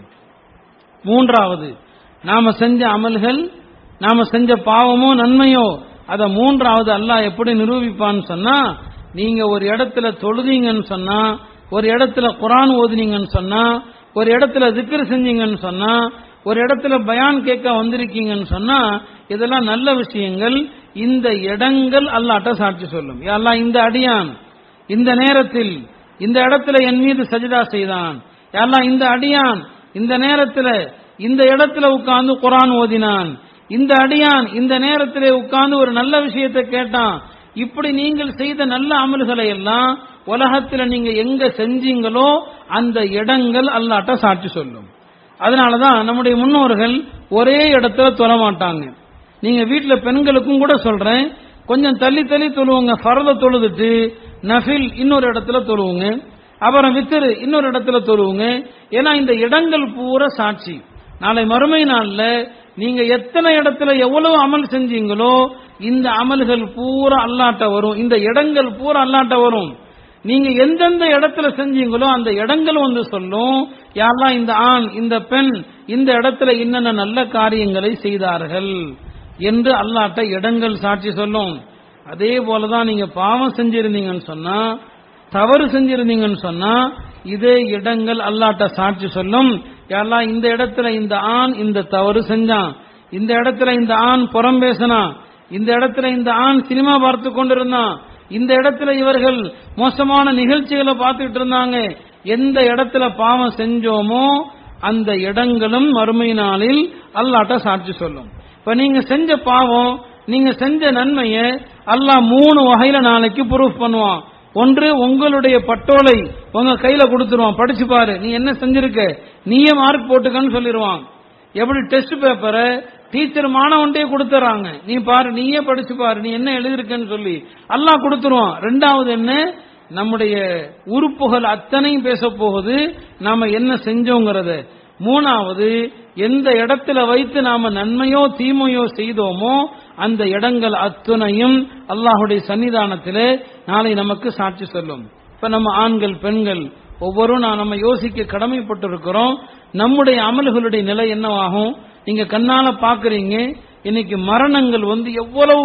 மூன்றாவது நாம செஞ்ச அமல்கள் நாம செஞ்ச பாவமோ நன்மையோ அத மூன்றாவது அல்லாஹ் எப்படி நிரூபிப்பான்னு சொன்னா நீங்க ஒரு இடத்துல தொழுதீங்கன்னு சொன்னா ஒரு இடத்துல குரான் ஓதுனீங்கன்னு சொன்னா ஒரு இடத்துல திக்ர் செஞ்சீங்கன்னு சொன்னா ஒரு இடத்துல பயான் கேட்க வந்திருக்கீங்கன்னு சொன்னா இதெல்லாம் நல்ல விஷயங்கள் இந்த இடங்கள் அல்லாட்ட சாட்சி சொல்லும் அல்லா இந்த அடியான் இந்த நேரத்தில் இந்த இடத்துல என் மீது சஜிதா செய்தான் யாரெல்லாம் இந்த அடியான் இந்த நேரத்தில் இந்த இடத்துல உட்கார்ந்து குரான் ஓதினான் இந்த அடியான் இந்த நேரத்திலே உட்கார்ந்து ஒரு நல்ல விஷயத்தை கேட்டான் இப்படி நீங்கள் செய்த நல்ல அமல்களை எல்லாம் உலகத்துல நீங்க எங்க செஞ்சீங்களோ அந்த இடங்கள் அல்லாட்ட சாட்சி சொல்லும் அதனாலதான் நம்முடைய முன்னோர்கள் ஒரே இடத்துல தொழ மாட்டாங்க நீங்க வீட்டுல பெண்களுக்கும் கூட சொல்றேன் கொஞ்சம் தள்ளி தள்ளி தொழுவுங்க ஃபரத தொழுதுட்டு நஃபில் இன்னொரு இடத்துல தொழுவுங்க அப்புறம் வித்திரு இன்னொரு இடத்துல தொழுவுங்க ஏன்னா இந்த இடங்கள் பூரா சாட்சி நாளை மறுமை நாள்ல நீங்க எத்தனை இடத்துல எவ்வளவு அமல் செஞ்சீங்களோ இந்த அமல்கள் பூரா அல்லாட்ட வரும் இந்த இடங்கள் பூரா அல்லாட்ட வரும் நீங்க எந்தெந்த இடத்துல செஞ்சீங்களோ அந்த இடங்கள் வந்து சொல்லும் யாரெல்லாம் இந்த ஆண் இந்த பெண் இந்த இடத்துல என்னென்ன நல்ல காரியங்களை செய்தார்கள் என்று அல்லாட்ட இடங்கள் சாட்சி சொல்லும் அதே போலதான் நீங்க பாவம் செஞ்சிருந்தீங்கன்னு சொன்னா தவறு செஞ்சிருந்தீங்கன்னு சொன்னா இதே இடங்கள் அல்லாட்ட சாட்சி சொல்லும் யாரெல்லாம் இந்த இடத்துல இந்த ஆண் இந்த தவறு செஞ்சான் இந்த இடத்துல இந்த ஆண் புறம் பேசினான் இந்த இடத்துல இந்த ஆண் சினிமா பார்த்து கொண்டிருந்தான் இந்த இடத்துல இவர்கள் மோசமான நிகழ்ச்சிகளை பார்த்துட்டு இருந்தாங்க எந்த இடத்துல பாவம் செஞ்சோமோ அந்த இடங்களும் மறுமை நாளில் அல்லாட்ட சாட்சி சொல்லும் இப்ப நீங்க செஞ்ச பாவம் நீங்க செஞ்ச நன்மைய அல்லாஹ் மூணு வகையில நாளைக்கு ப்ரூஃப் பண்ணுவான் ஒன்று உங்களுடைய பட்டோலை உங்க கையில கொடுத்துருவான் படிச்சு பாரு நீ என்ன செஞ்சிருக்க நீயே மார்க் போட்டுக்கன்னு சொல்லிடுவான் எப்படி டெஸ்ட் பேப்பரை டீச்சர் மாணவன்ட்டே கொடுத்துறாங்க நீ பாரு நீயே படிச்சு பாரு நீ என்ன எழுதிருக்கன்னு சொல்லி அல்லாஹ் கொடுத்துருவான் ரெண்டாவது என்ன நம்முடைய உறுப்புகள் அத்தனையும் பேச போகுது நாம என்ன செஞ்சோங்கிறத மூணாவது எந்த இடத்துல வைத்து நாம நன்மையோ தீமையோ செய்தோமோ அந்த இடங்கள் அத்துணையும் அல்லாஹுடைய சன்னிதானத்திலே நாளை நமக்கு சாட்சி சொல்லும் இப்ப நம்ம ஆண்கள் பெண்கள் ஒவ்வொரும் நான் நம்ம யோசிக்க கடமைப்பட்டிருக்கிறோம் நம்முடைய அமல்களுடைய நிலை என்னவாகும் நீங்க கண்ணால பாக்குறீங்க இன்னைக்கு மரணங்கள் வந்து எவ்வளவு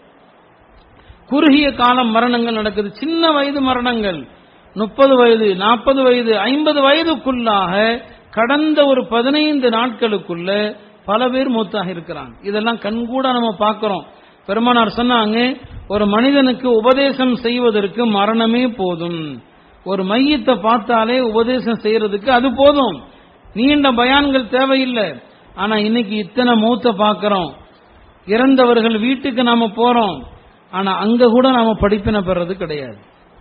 குறுகிய காலம் மரணங்கள் நடக்குது சின்ன வயது மரணங்கள் முப்பது வயது நாற்பது வயது ஐம்பது வயதுக்குள்ளாக கடந்த ஒரு பதினைந்து நாட்களுக்குள்ள பல பேர் மூத்தாக இருக்கிறாங்க இதெல்லாம் கண்கூட நம்ம பார்க்கிறோம் பெருமானார் சொன்னாங்க ஒரு மனிதனுக்கு உபதேசம் செய்வதற்கு மரணமே போதும் ஒரு மையத்தை பார்த்தாலே உபதேசம் செய்யறதுக்கு அது போதும் நீண்ட பயான்கள் தேவையில்லை ஆனா இன்னைக்கு இத்தனை மூத்த பார்க்கிறோம் இறந்தவர்கள் வீட்டுக்கு நாம போறோம் ஆனா அங்க கூட நாம படிப்பினை பெறது கிடையாது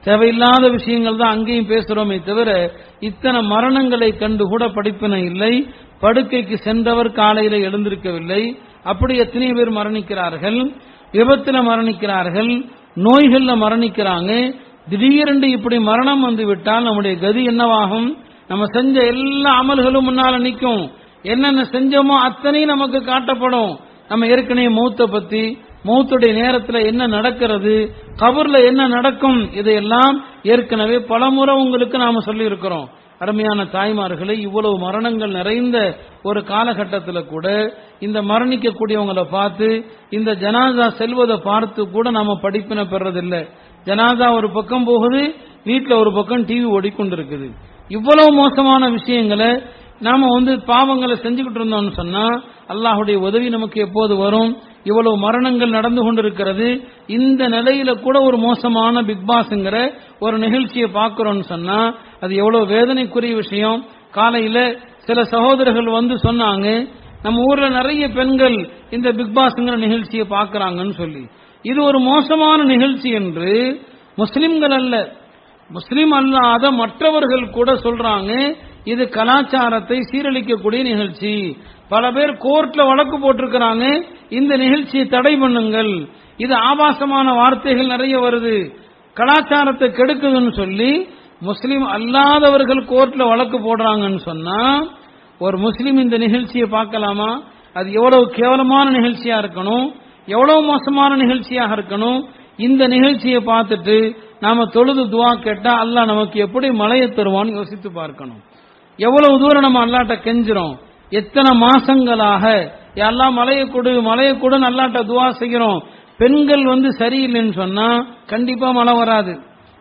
தேவையில்லாத விஷயங்கள் தான் அங்கேயும் பேசுறோமே தவிர இத்தனை மரணங்களை கண்டு கூட படிப்பினை இல்லை படுக்கைக்கு சென்றவர் காலையில எழுந்திருக்கவில்லை அப்படி எத்தனை பேர் மரணிக்கிறார்கள் விபத்துல மரணிக்கிறார்கள் நோய்கள்ல மரணிக்கிறாங்க திடீரென்று இப்படி மரணம் வந்து விட்டால் நம்முடைய கதி என்னவாகும் நம்ம செஞ்ச எல்லா அமல்களும் முன்னால நிற்கும் என்னென்ன செஞ்சோமோ அத்தனையும் நமக்கு காட்டப்படும் நம்ம ஏற்கனவே மௌத்த பத்தி மௌத்துடைய நேரத்தில் என்ன நடக்கிறது கபர்ல என்ன நடக்கும் இதையெல்லாம் ஏற்கனவே பலமுறை உங்களுக்கு நாம சொல்லி இருக்கிறோம் அருமையான தாய்மார்களை இவ்வளவு மரணங்கள் நிறைந்த ஒரு காலகட்டத்தில் கூட இந்த மரணிக்கக்கூடியவங்களை பார்த்து இந்த ஜனாதா செல்வதை பார்த்து கூட நாம படிப்பினை பெறதில்லை ஜனாதா ஒரு பக்கம் போகுது வீட்டில் ஒரு பக்கம் டிவி ஓடிக்கொண்டிருக்குது இவ்வளவு மோசமான விஷயங்களை நாம வந்து பாவங்களை செஞ்சுக்கிட்டு இருந்தோம்னு சொன்னா அல்லாஹுடைய உதவி நமக்கு எப்போது வரும் இவ்வளவு மரணங்கள் நடந்து கொண்டிருக்கிறது இந்த நிலையில கூட ஒரு மோசமான பிக் பாஸ்ங்கிற ஒரு நிகழ்ச்சியை பார்க்கிறோம்னு சொன்னா அது எவ்வளவு வேதனைக்குரிய விஷயம் காலையில சில சகோதரர்கள் வந்து சொன்னாங்க நம்ம ஊர்ல நிறைய பெண்கள் இந்த பிக் பாஸ்ங்கிற நிகழ்ச்சியை பார்க்கறாங்கன்னு சொல்லி இது ஒரு மோசமான நிகழ்ச்சி என்று முஸ்லிம்கள் அல்ல முஸ்லிம் அல்லாத மற்றவர்கள் கூட சொல்றாங்க இது கலாச்சாரத்தை சீரழிக்கக்கூடிய நிகழ்ச்சி பல பேர் கோர்ட்ல வழக்கு போட்டிருக்கிறாங்க இந்த நிகழ்ச்சியை தடை பண்ணுங்கள் இது ஆபாசமான வார்த்தைகள் நிறைய வருது கலாச்சாரத்தை கெடுக்குதுன்னு சொல்லி முஸ்லிம் அல்லாதவர்கள் கோர்ட்ல வழக்கு போடுறாங்கன்னு சொன்னா ஒரு முஸ்லிம் இந்த நிகழ்ச்சியை பார்க்கலாமா அது எவ்வளவு கேவலமான நிகழ்ச்சியா இருக்கணும் எவ்வளவு மோசமான நிகழ்ச்சியாக இருக்கணும் இந்த நிகழ்ச்சியை பார்த்துட்டு நாம தொழுது துவா கேட்டா அல்லாஹ் நமக்கு எப்படி மழையை தருவான்னு யோசித்து பார்க்கணும் எவ்வளவு தூரம் நம்ம அல்லாட்ட கெஞ்சிரோம் எத்தனை மாசங்களாக எல்லாம் மலையை கொடு மலையை கொடு அல்லாட்ட துவா செய்கிறோம் பெண்கள் வந்து சரியில்லைன்னு சொன்னா கண்டிப்பா மழை வராது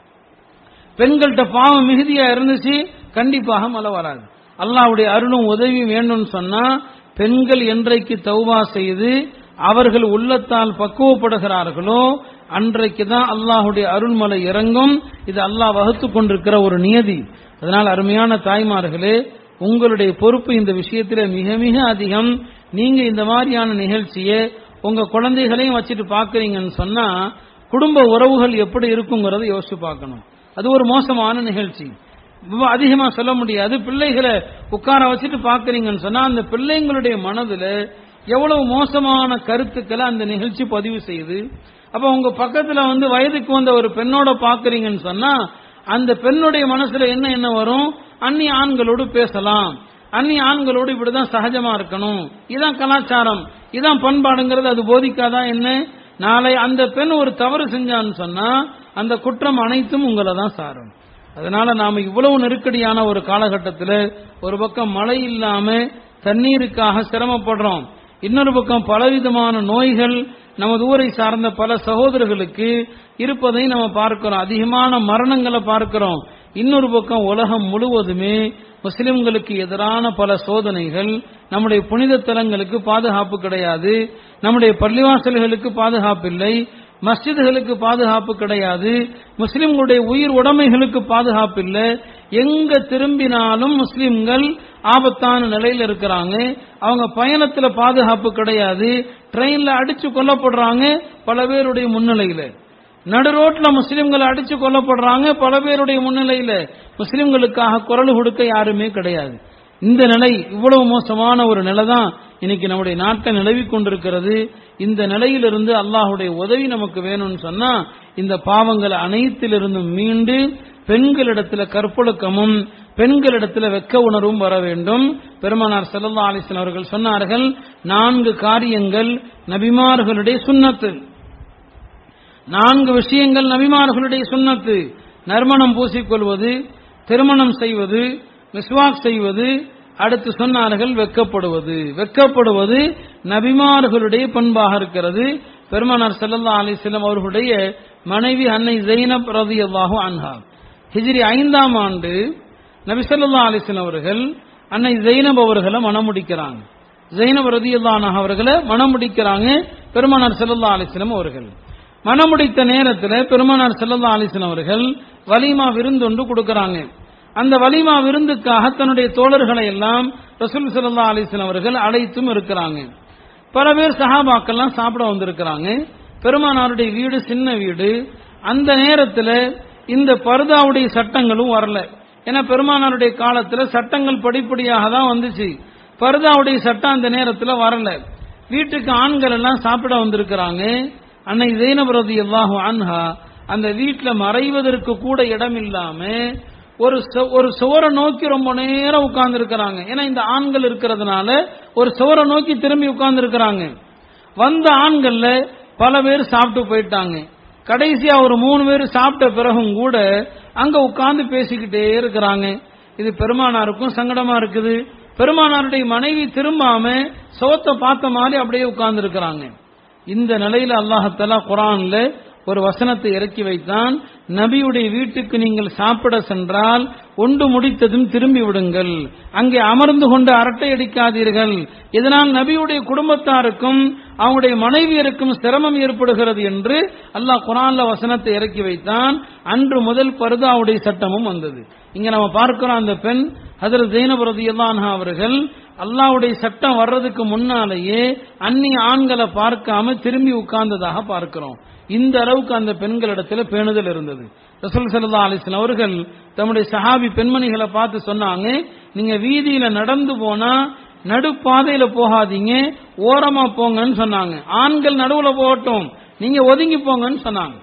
பெண்கள்கிட்ட பாவம் மிகுதியா இருந்துச்சு கண்டிப்பாக மழை வராது அல்லாவுடைய அருளும் உதவி வேணும்னு சொன்னா பெண்கள் என்றைக்கு தௌபா செய்து அவர்கள் உள்ளத்தால் பக்குவப்படுகிறார்களோ அன்றைக்கு தான் அல்லாஹுடைய அருள்மலை இறங்கும் இது அல்லாஹ் வகுத்து கொண்டிருக்கிற ஒரு நியதி அதனால் அருமையான தாய்மார்களே உங்களுடைய பொறுப்பு இந்த விஷயத்துல மிக மிக அதிகம் நீங்க இந்த மாதிரியான நிகழ்ச்சியை உங்க குழந்தைகளையும் வச்சுட்டு பாக்குறீங்கன்னு சொன்னா குடும்ப உறவுகள் எப்படி இருக்குங்கிறத யோசிச்சு பார்க்கணும் அது ஒரு மோசமான நிகழ்ச்சி அதிகமா சொல்ல முடியாது பிள்ளைகளை உட்கார வச்சுட்டு பாக்குறீங்கன்னு சொன்னா அந்த பிள்ளைங்களுடைய மனதுல எவ்வளவு மோசமான கருத்துக்களை அந்த நிகழ்ச்சி பதிவு செய்யுது அப்ப உங்க பக்கத்துல வந்து வயதுக்கு வந்த ஒரு பெண்ணோட பாக்குறீங்கன்னு சொன்னா அந்த பெண்ணுடைய மனசுல என்ன என்ன வரும் அந்நிய ஆண்களோடு பேசலாம் அந்நிய ஆண்களோடு இப்படிதான் சகஜமா இருக்கணும் இதான் கலாச்சாரம் இதான் பண்பாடுங்கிறது அது போதிக்காதா என்ன நாளை அந்த பெண் ஒரு தவறு செஞ்சான்னு சொன்னா அந்த குற்றம் அனைத்தும் உங்களை தான் சாரும் அதனால நாம இவ்வளவு நெருக்கடியான ஒரு காலகட்டத்தில் ஒரு பக்கம் மழை இல்லாம தண்ணீருக்காக சிரமப்படுறோம் இன்னொரு பக்கம் பலவிதமான நோய்கள் நமது ஊரை சார்ந்த பல சகோதரர்களுக்கு இருப்பதை நம்ம பார்க்கிறோம் அதிகமான மரணங்களை பார்க்கிறோம் இன்னொரு பக்கம் உலகம் முழுவதுமே முஸ்லிம்களுக்கு எதிரான பல சோதனைகள் நம்முடைய புனித தலங்களுக்கு பாதுகாப்பு கிடையாது நம்முடைய பள்ளிவாசல்களுக்கு பாதுகாப்பு இல்லை மஸ்ஜிதுகளுக்கு பாதுகாப்பு கிடையாது முஸ்லிம்களுடைய உயிர் உடைமைகளுக்கு பாதுகாப்பு இல்லை எங்க திரும்பினாலும் முஸ்லிம்கள் ஆபத்தான நிலையில இருக்கிறாங்க அவங்க பயணத்துல பாதுகாப்பு கிடையாது ட்ரெயின்ல அடிச்சு கொல்லப்படுறாங்க பல பேருடைய முன்னிலையில நடு ரோட்ல முஸ்லிம்கள் அடிச்சு கொல்லப்படுறாங்க பல பேருடைய முன்னிலையில முஸ்லிம்களுக்காக குரல் கொடுக்க யாருமே கிடையாது இந்த நிலை இவ்வளவு மோசமான ஒரு நிலை தான் இன்னைக்கு நம்முடைய நாட்டை நிலவி கொண்டிருக்கிறது இந்த நிலையிலிருந்து அல்லாஹுடைய உதவி நமக்கு வேணும்னு சொன்னா இந்த பாவங்கள் அனைத்திலிருந்தும் மீண்டு பெண்களிடத்துல கற்பொழுக்கமும் பெண்களிடத்துல வெக்க உணர்வும் வர வேண்டும் பெருமானார் செல்லல்லா அலிஸ்லாம் அவர்கள் சொன்னார்கள் நான்கு காரியங்கள் நபிமார்களுடைய சுண்ணத்து நான்கு விஷயங்கள் நபிமார்களுடைய சுண்ணத்து நறுமணம் பூசிக்கொள்வது திருமணம் செய்வது மிஸ்வாக் செய்வது அடுத்து சொன்னார்கள் வெக்கப்படுவது வெக்கப்படுவது நபிமார்களுடைய பண்பாக இருக்கிறது பெருமானார் செல்லல்லா அலிஸ்லாம் அவர்களுடைய மனைவி அன்னை ஜெயினப் ரதி அல்லாஹு அன்ஹா ஹிஜ்ரி ஐந்தாம் ஆண்டு நபி சொல்லா அலிஸ்லாம் அவர்கள் அன்னை ஜெயினப் அவர்களை மனம் முடிக்கிறாங்க ஜெயினப் ரதி அல்லாஹ் அவர்களை மனம் முடிக்கிறாங்க பெருமானார் செல்லல்லா அலிஸ்லாம் அவர்கள் மனமுடித்த நேரத்தில் பெருமானார் செல்லல்லா அலிஸ்லாம் அவர்கள் வலிமா விருந்தொன்று கொடுக்கறாங்க அந்த வலிமா விருந்துக்காக தன்னுடைய தோழர்களை எல்லாம் ரசூல் சல்லா அலிஸ்லாம் அவர்கள் அழைத்தும் இருக்கிறாங்க பல பேர் சஹாபாக்கெல்லாம் சாப்பிட வந்திருக்கிறாங்க பெருமானாருடைய வீடு சின்ன வீடு அந்த நேரத்தில் இந்த பர்தாவுடைய சட்டங்களும் வரல ஏன்னா பெருமானாருடைய காலத்துல சட்டங்கள் படிப்படியாக தான் வந்துச்சு பர்தாவுடைய சட்டம் அந்த நேரத்துல வரல வீட்டுக்கு ஆண்கள் எல்லாம் சாப்பிட வந்திருக்கிறாங்க அன்னை ஜெயினபரதி அல்லாஹு அன்ஹா அந்த வீட்டுல மறைவதற்கு கூட இடம் இல்லாம ஒரு சு- ஒரு சுவரை நோக்கி ரொம்ப நேரம் உட்கார்ந்து இருக்கிறாங்க ஏன்னா இந்த ஆண்கள் இருக்கிறதுனால ஒரு சுவரை நோக்கி திரும்பி உட்கார்ந்து இருக்கிறாங்க வந்த ஆண்கள்ல பல பேர் சாப்பிட்டு போயிட்டாங்க கடைசியா ஒரு மூணு பேர் சாப்பிட்ட பிறகும் கூட அங்க உட்கார்ந்து பேசிக்கிட்டே இருக்கிறாங்க இது பெருமானாருக்கும் சங்கடமா இருக்குது பெருமானாருடைய மனைவி திரும்பாம சுவத்தை பார்த்த மாதிரி அப்படியே உட்கார்ந்து இருக்கிறாங்க இந்த நிலையில அல்லாஹத்தலா குரான்ல ஒரு வசனத்தை இறக்கி வைத்தான் நபியுடைய வீட்டுக்கு நீங்கள் சாப்பிட சென்றால் ஒன்று முடித்ததும் திரும்பி விடுங்கள் அங்கே அமர்ந்து கொண்டு அரட்டை அடிக்காதீர்கள் இதனால் நபியுடைய குடும்பத்தாருக்கும் அவங்களுடைய மனைவியருக்கும் சிரமம் ஏற்படுகிறது என்று அல்லாஹ் குரான்ல வசனத்தை இறக்கி வைத்தான் அன்று முதல் பருதாவுடைய சட்டமும் வந்தது இங்க நம்ம பார்க்கிறோம் அந்த பெண் ஹதரத் ஜெயினப் ரதியல்லான்ஹா அவர்கள் அல்லாஹ்வுடைய சட்டம் வர்றதுக்கு முன்னாலேயே அந்நிய ஆண்களை பார்க்காம திரும்பி உட்கார்ந்ததாக பார்க்கிறோம் இந்த அளவுக்கு அந்த பெண்களிடத்துல பேணுதல் இருந்தது ரசூல் ஸல்லல்லாஹு அலைஹி வஸல்லம் அவர்கள் தம்முடைய சஹாபி பெண்மணிகளை பார்த்து சொன்னாங்க நீங்க வீதியில நடந்து போனா நடுப்பாதையில போகாதீங்க ஓரமா போங்கன்னு சொன்னாங்க ஆண்கள் நடுவுல போகட்டும் நீங்க ஒதுங்கி போங்கன்னு சொன்னாங்க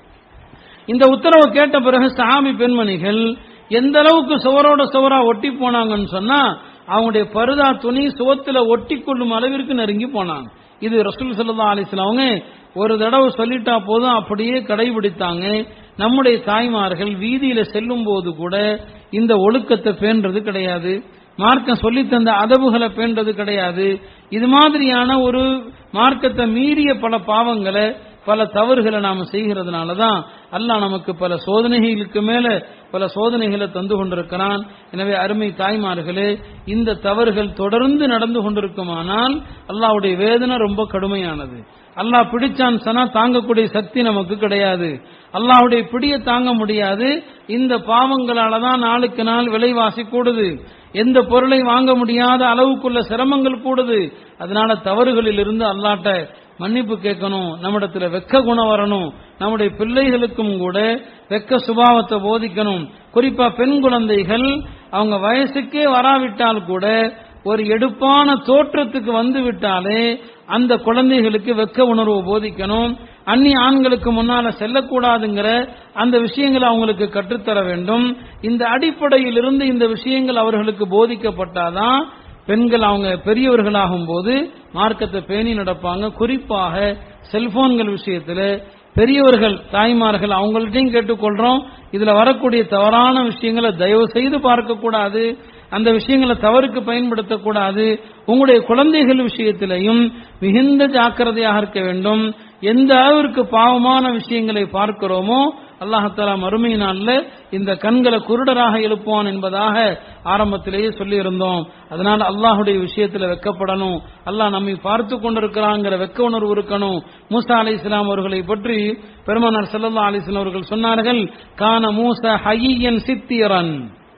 இந்த உத்தரவை கேட்ட பிறகு சஹாபி பெண்மணிகள் எந்த அளவுக்கு சுவரோட சுவரா ஒட்டி போனாங்கன்னு சொன்னா அவங்களுடைய பருதா துணி சுவத்துல ஒட்டி கொள்ளும் அளவிற்கு நெருங்கி போனாங்க இது ரசூல் ஸல்லல்லாஹு அலைஹி வஸல்லம் அவங்க ஒரு தடவை சொல்லிட்டா போதும் அப்படியே கடைபிடித்தாங்க நம்முடைய தாய்மார்கள் வீதியில செல்லும் போது கூட இந்த ஒழுக்கத்தை பேணுறது கிடையாது மார்க்கம் சொல்லி தந்த அதவுகளை பேண்டது கிடையாது இது மாதிரியான ஒரு மார்க்கத்தை மீறிய பல பாவங்களை பல தவறுகளை நாம செய்கிறதுனால தான் அல்லாஹ் நமக்கு பல சோதனைகளுக்கு மேல பல சோதனைகளை தந்து கொண்டிருக்கிறான் எனவே அருமை தாய்மார்களே இந்த தவறுகள் தொடர்ந்து நடந்து கொண்டிருக்குமானால் அல்லாஹ்வுடைய வேதனை ரொம்ப கடுமையானது அல்லாஹ் பிடிச்சான் சனா தாங்கக்கூடிய சக்தி நமக்கு கிடையாது அல்லாஹ்வுடைய பிடிய தாங்க முடியாது இந்த பாவங்களால தான் நாளுக்கு நாள் விலைவாசி கூடுது எந்த பொருளை வாங்க முடியாத அளவுக்குள்ள சிரமங்கள் கூடுது அதனால தவறுகளில் இருந்து அல்லாட்ட மன்னிப்பு கேட்கணும் நம்மிடத்துல வெக்க குணம் வரணும் நம்முடைய பிள்ளைகளுக்கும் கூட வெக்க சுபாவத்தை போதிக்கணும் குறிப்பா பெண் குழந்தைகள் அவங்க வயசுக்கே வராவிட்டால் கூட ஒரு எடுப்பான தோற்றத்துக்கு வந்து விட்டாலே அந்த குழந்தைகளுக்கு வெக்க உணர்வு போதிக்கணும் அந்நிய ஆண்களுக்கு முன்னால செல்லக்கூடாதுங்கிற அந்த விஷயங்களை அவங்களுக்கு கற்றுத்தர வேண்டும் இந்த அடிப்படையில் இருந்து இந்த விஷயங்கள் அவர்களுக்கு போதிக்கப்பட்டாதான் பெண்கள் அவங்க பெரியவர்களாகும் போது மார்க்கத்தை பேணி நடப்பாங்க குறிப்பாக செல்போன்கள் விஷயத்துல பெரியவர்கள் தாய்மார்கள் அவங்கள்ட்டையும் கேட்டுக்கொள்றோம் இதுல வரக்கூடிய தவறான விஷயங்களை தயவு செய்து பார்க்க கூடாது அந்த விஷயங்களை தவறுக்கு பயன்படுத்தக்கூடாது உங்களுடைய குழந்தைகள் விஷயத்திலையும் மிகுந்த ஜாக்கிரதையாக இருக்க வேண்டும் எந்த அளவிற்கு பாவமான விஷயங்களை பார்க்கிறோமோ அல்லாஹாலா மறுமை நாள்ல இந்த கண்களை குருடராக எழுப்புவான் என்பதாக ஆரம்பத்திலேயே சொல்லியிருந்தோம் அதனால அல்லாஹுடைய விஷயத்துல வெக்கப்படணும் அல்லாஹ் நம்மை பார்த்து கொண்டிருக்கிறாங்கிற வெக்க உணர்வு இருக்கணும் மூசா அலை இஸ்லாம் அவர்களை பற்றி பெருமானார் செல்லல்லா அலிஸ்லாம் அவர்கள் சொன்னார்கள் கான மூசா ஹையன் சித்தியரன்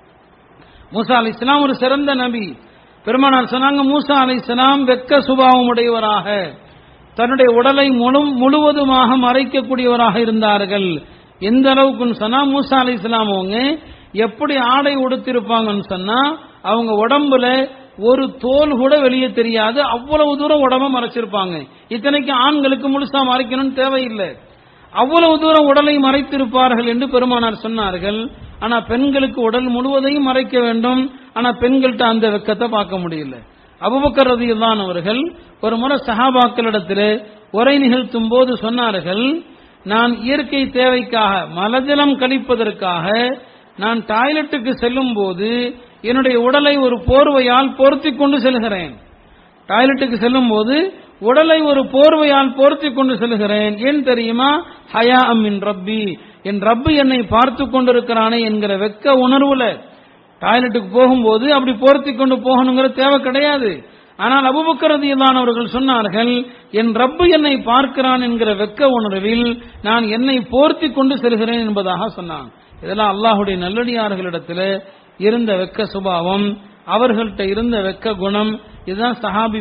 மூசா அலை இஸ்லாம் ஒரு சிறந்த நபி பெருமானார் சொன்னாங்க மூசா அலை இஸ்லாம் வெக்க சுபாவம் உடையவராக தன்னுடைய உடலை முழு முழுவதுமாக மறைக்கக்கூடியவராக இருந்தார்கள் எந்த அளவுக்குன்னு சொன்னா மூசா அலை இஸ்லாம் அவங்க எப்படி ஆடை உடுத்திருப்பாங்கன்னு சொன்னா அவங்க உடம்புல ஒரு தோல் கூட வெளியே தெரியாது அவ்வளவு தூரம் உடம்ப மறைச்சிருப்பாங்க இத்தனைக்கு ஆண்களுக்கு முழுசா மறைக்கணும்னு தேவையில்லை அவ்வளவு தூரம் உடலை மறைத்திருப்பார்கள் என்று பெருமானார் சொன்னார்கள் ஆனா பெண்களுக்கு உடல் முழுவதையும் மறைக்க வேண்டும் ஆனா பெண்கள்கிட்ட அந்த வெக்கத்தை பார்க்க முடியல அபுபக்கர் ரதியுல்லான் அவர்கள் ஒரு முறை சஹாபாக்களிடத்தில் உரை நிகழ்த்தும் போது சொன்னார்கள் நான் இயற்கை தேவைக்காக மலஜலம் கழிப்பதற்காக நான் டாய்லெட்டுக்கு செல்லும் போது என்னுடைய உடலை ஒரு போர்வையால் பொருத்திக் கொண்டு செல்கிறேன் டாய்லெட்டுக்கு செல்லும் போது உடலை ஒரு போர்வையால் போர்த்தி கொண்டு செல்கிறேன் ஏன் தெரியுமா ஹயா அம்மின் ரப்பி என் ரப்பு என்னை பார்த்து கொண்டிருக்கிறானே என்கிற வெக்க உணர்வுல டாய்லெட்டுக்கு போகும்போது அப்படி போர்த்தி கொண்டு போகணுங்கிற தேவை கிடையாது ஆனால் அபுபக்கரதியிலான அவர்கள் சொன்னார்கள் என் ரப்பு என்னை பார்க்கிறான் என்கிற வெக்க உணர்வில் நான் என்னை போர்த்தி கொண்டு செல்கிறேன் என்பதாக சொன்னான் இதெல்லாம் அல்லாஹுடைய நல்லடியார்களிடத்தில் இருந்த வெக்க சுபாவம் அவர்கள்ட்ட இருந்த வெக்க குணம் இதுதான் சஹாபி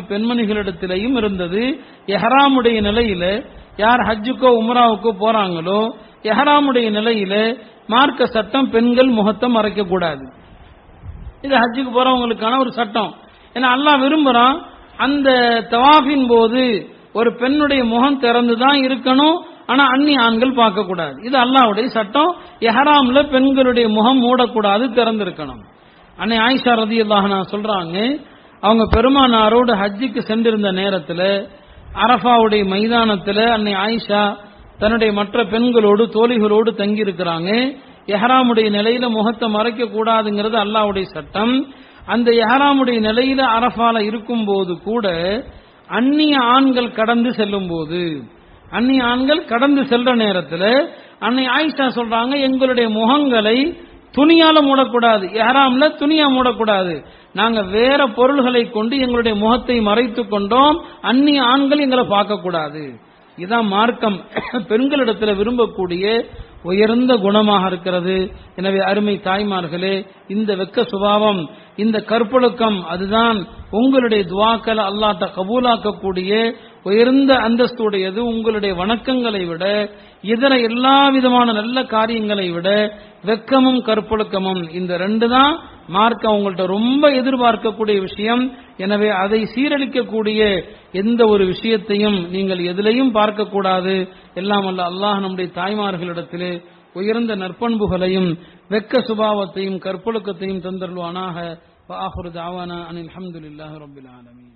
பெண்மணிகளிடத்திலையும் இருந்தது எஹராமுடைய நிலையில யார் ஹஜ்ஜுக்கோ உம்ராவுக்கோ போறாங்களோ எஹராமுடைய நிலையில மார்க்க சட்டம் பெண்கள் முகத்தை மறைக்க கூடாது இது ஹஜ்ஜுக்கு போறவங்களுக்கான ஒரு சட்டம் ஏன்னா அல்லாஹ் விரும்புறான் அந்த தவாஃபின் போது ஒரு பெண்ணுடைய முகம் திறந்து தான் இருக்கணும் ஆனா அந்நிய ஆண்கள் பார்க்க கூடாது இது அல்லாஹ்வுடைய சட்டம் எஹராம்ல பெண்களுடைய முகம் மூடக்கூடாது திறந்திருக்கணும் அன்னை ஆயிஷா ரதி நான் சொல்றாங்க அவங்க பெருமானாரோடு ஹஜ்ஜுக்கு சென்றிருந்த நேரத்துல அரஃபாவுடைய மைதானத்துல அன்னை ஆயிஷா தன்னுடைய மற்ற பெண்களோடு தோழிகளோடு தங்கி இருக்கிறாங்க எஹராமுடைய நிலையில முகத்தை மறைக்க கூடாதுங்கிறது அல்லாஹ்வுடைய சட்டம் அந்த எஹராமுடைய நிலையில அரஃபால இருக்கும் போது கூட அந்நிய ஆண்கள் கடந்து செல்லும் போது அந்நிய ஆண்கள் கடந்து செல்ற நேரத்துல அன்னை ஆயிஷா சொல்றாங்க எங்களுடைய முகங்களை துணியால மூடக்கூடாது எஹராம்ல துணியா மூடக்கூடாது நாங்க வேற பொருள்களை கொண்டு எங்களுடைய முகத்தை மறைத்துக் கொண்டோம் அந்நிய ஆண்கள் எங்களை பார்க்க கூடாது இதான் மார்க்கம் பெண்களிடத்துல விரும்பக்கூடிய உயர்ந்த குணமாக இருக்கிறது எனவே அருமை தாய்மார்களே இந்த வெக்க சுபாவம் இந்த கற்பொழுக்கம் அதுதான் உங்களுடைய துவாக்களை அல்லாட்ட கபூலாக்கக்கூடிய உயர்ந்த அந்தஸ்துடையது உங்களுடைய வணக்கங்களை விட இதர எல்லா விதமான நல்ல காரியங்களை விட வெக்கமும் கற்பொழுக்கமும் இந்த ரெண்டு தான் மார்க்க உங்கள்ட்ட ரொம்ப எதிர்பார்க்கக்கூடிய விஷயம் எனவே அதை சீரழிக்கக்கூடிய எந்த ஒரு விஷயத்தையும் நீங்கள் எதிலையும் பார்க்கக்கூடாது எல்லாம் அல்ல அல்லாஹ் நம்முடைய தாய்மார்களிடத்திலே உயர்ந்த நற்பண்புகளையும் வெக்க சுபாவத்தையும் கற்பொழுக்கத்தையும் தந்தருள்வானாக وآخر دعوانا أن الحمد لله رب العالمين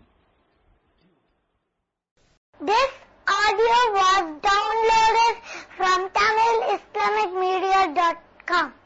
This audio was downloaded from TamilIslamicMedia.com.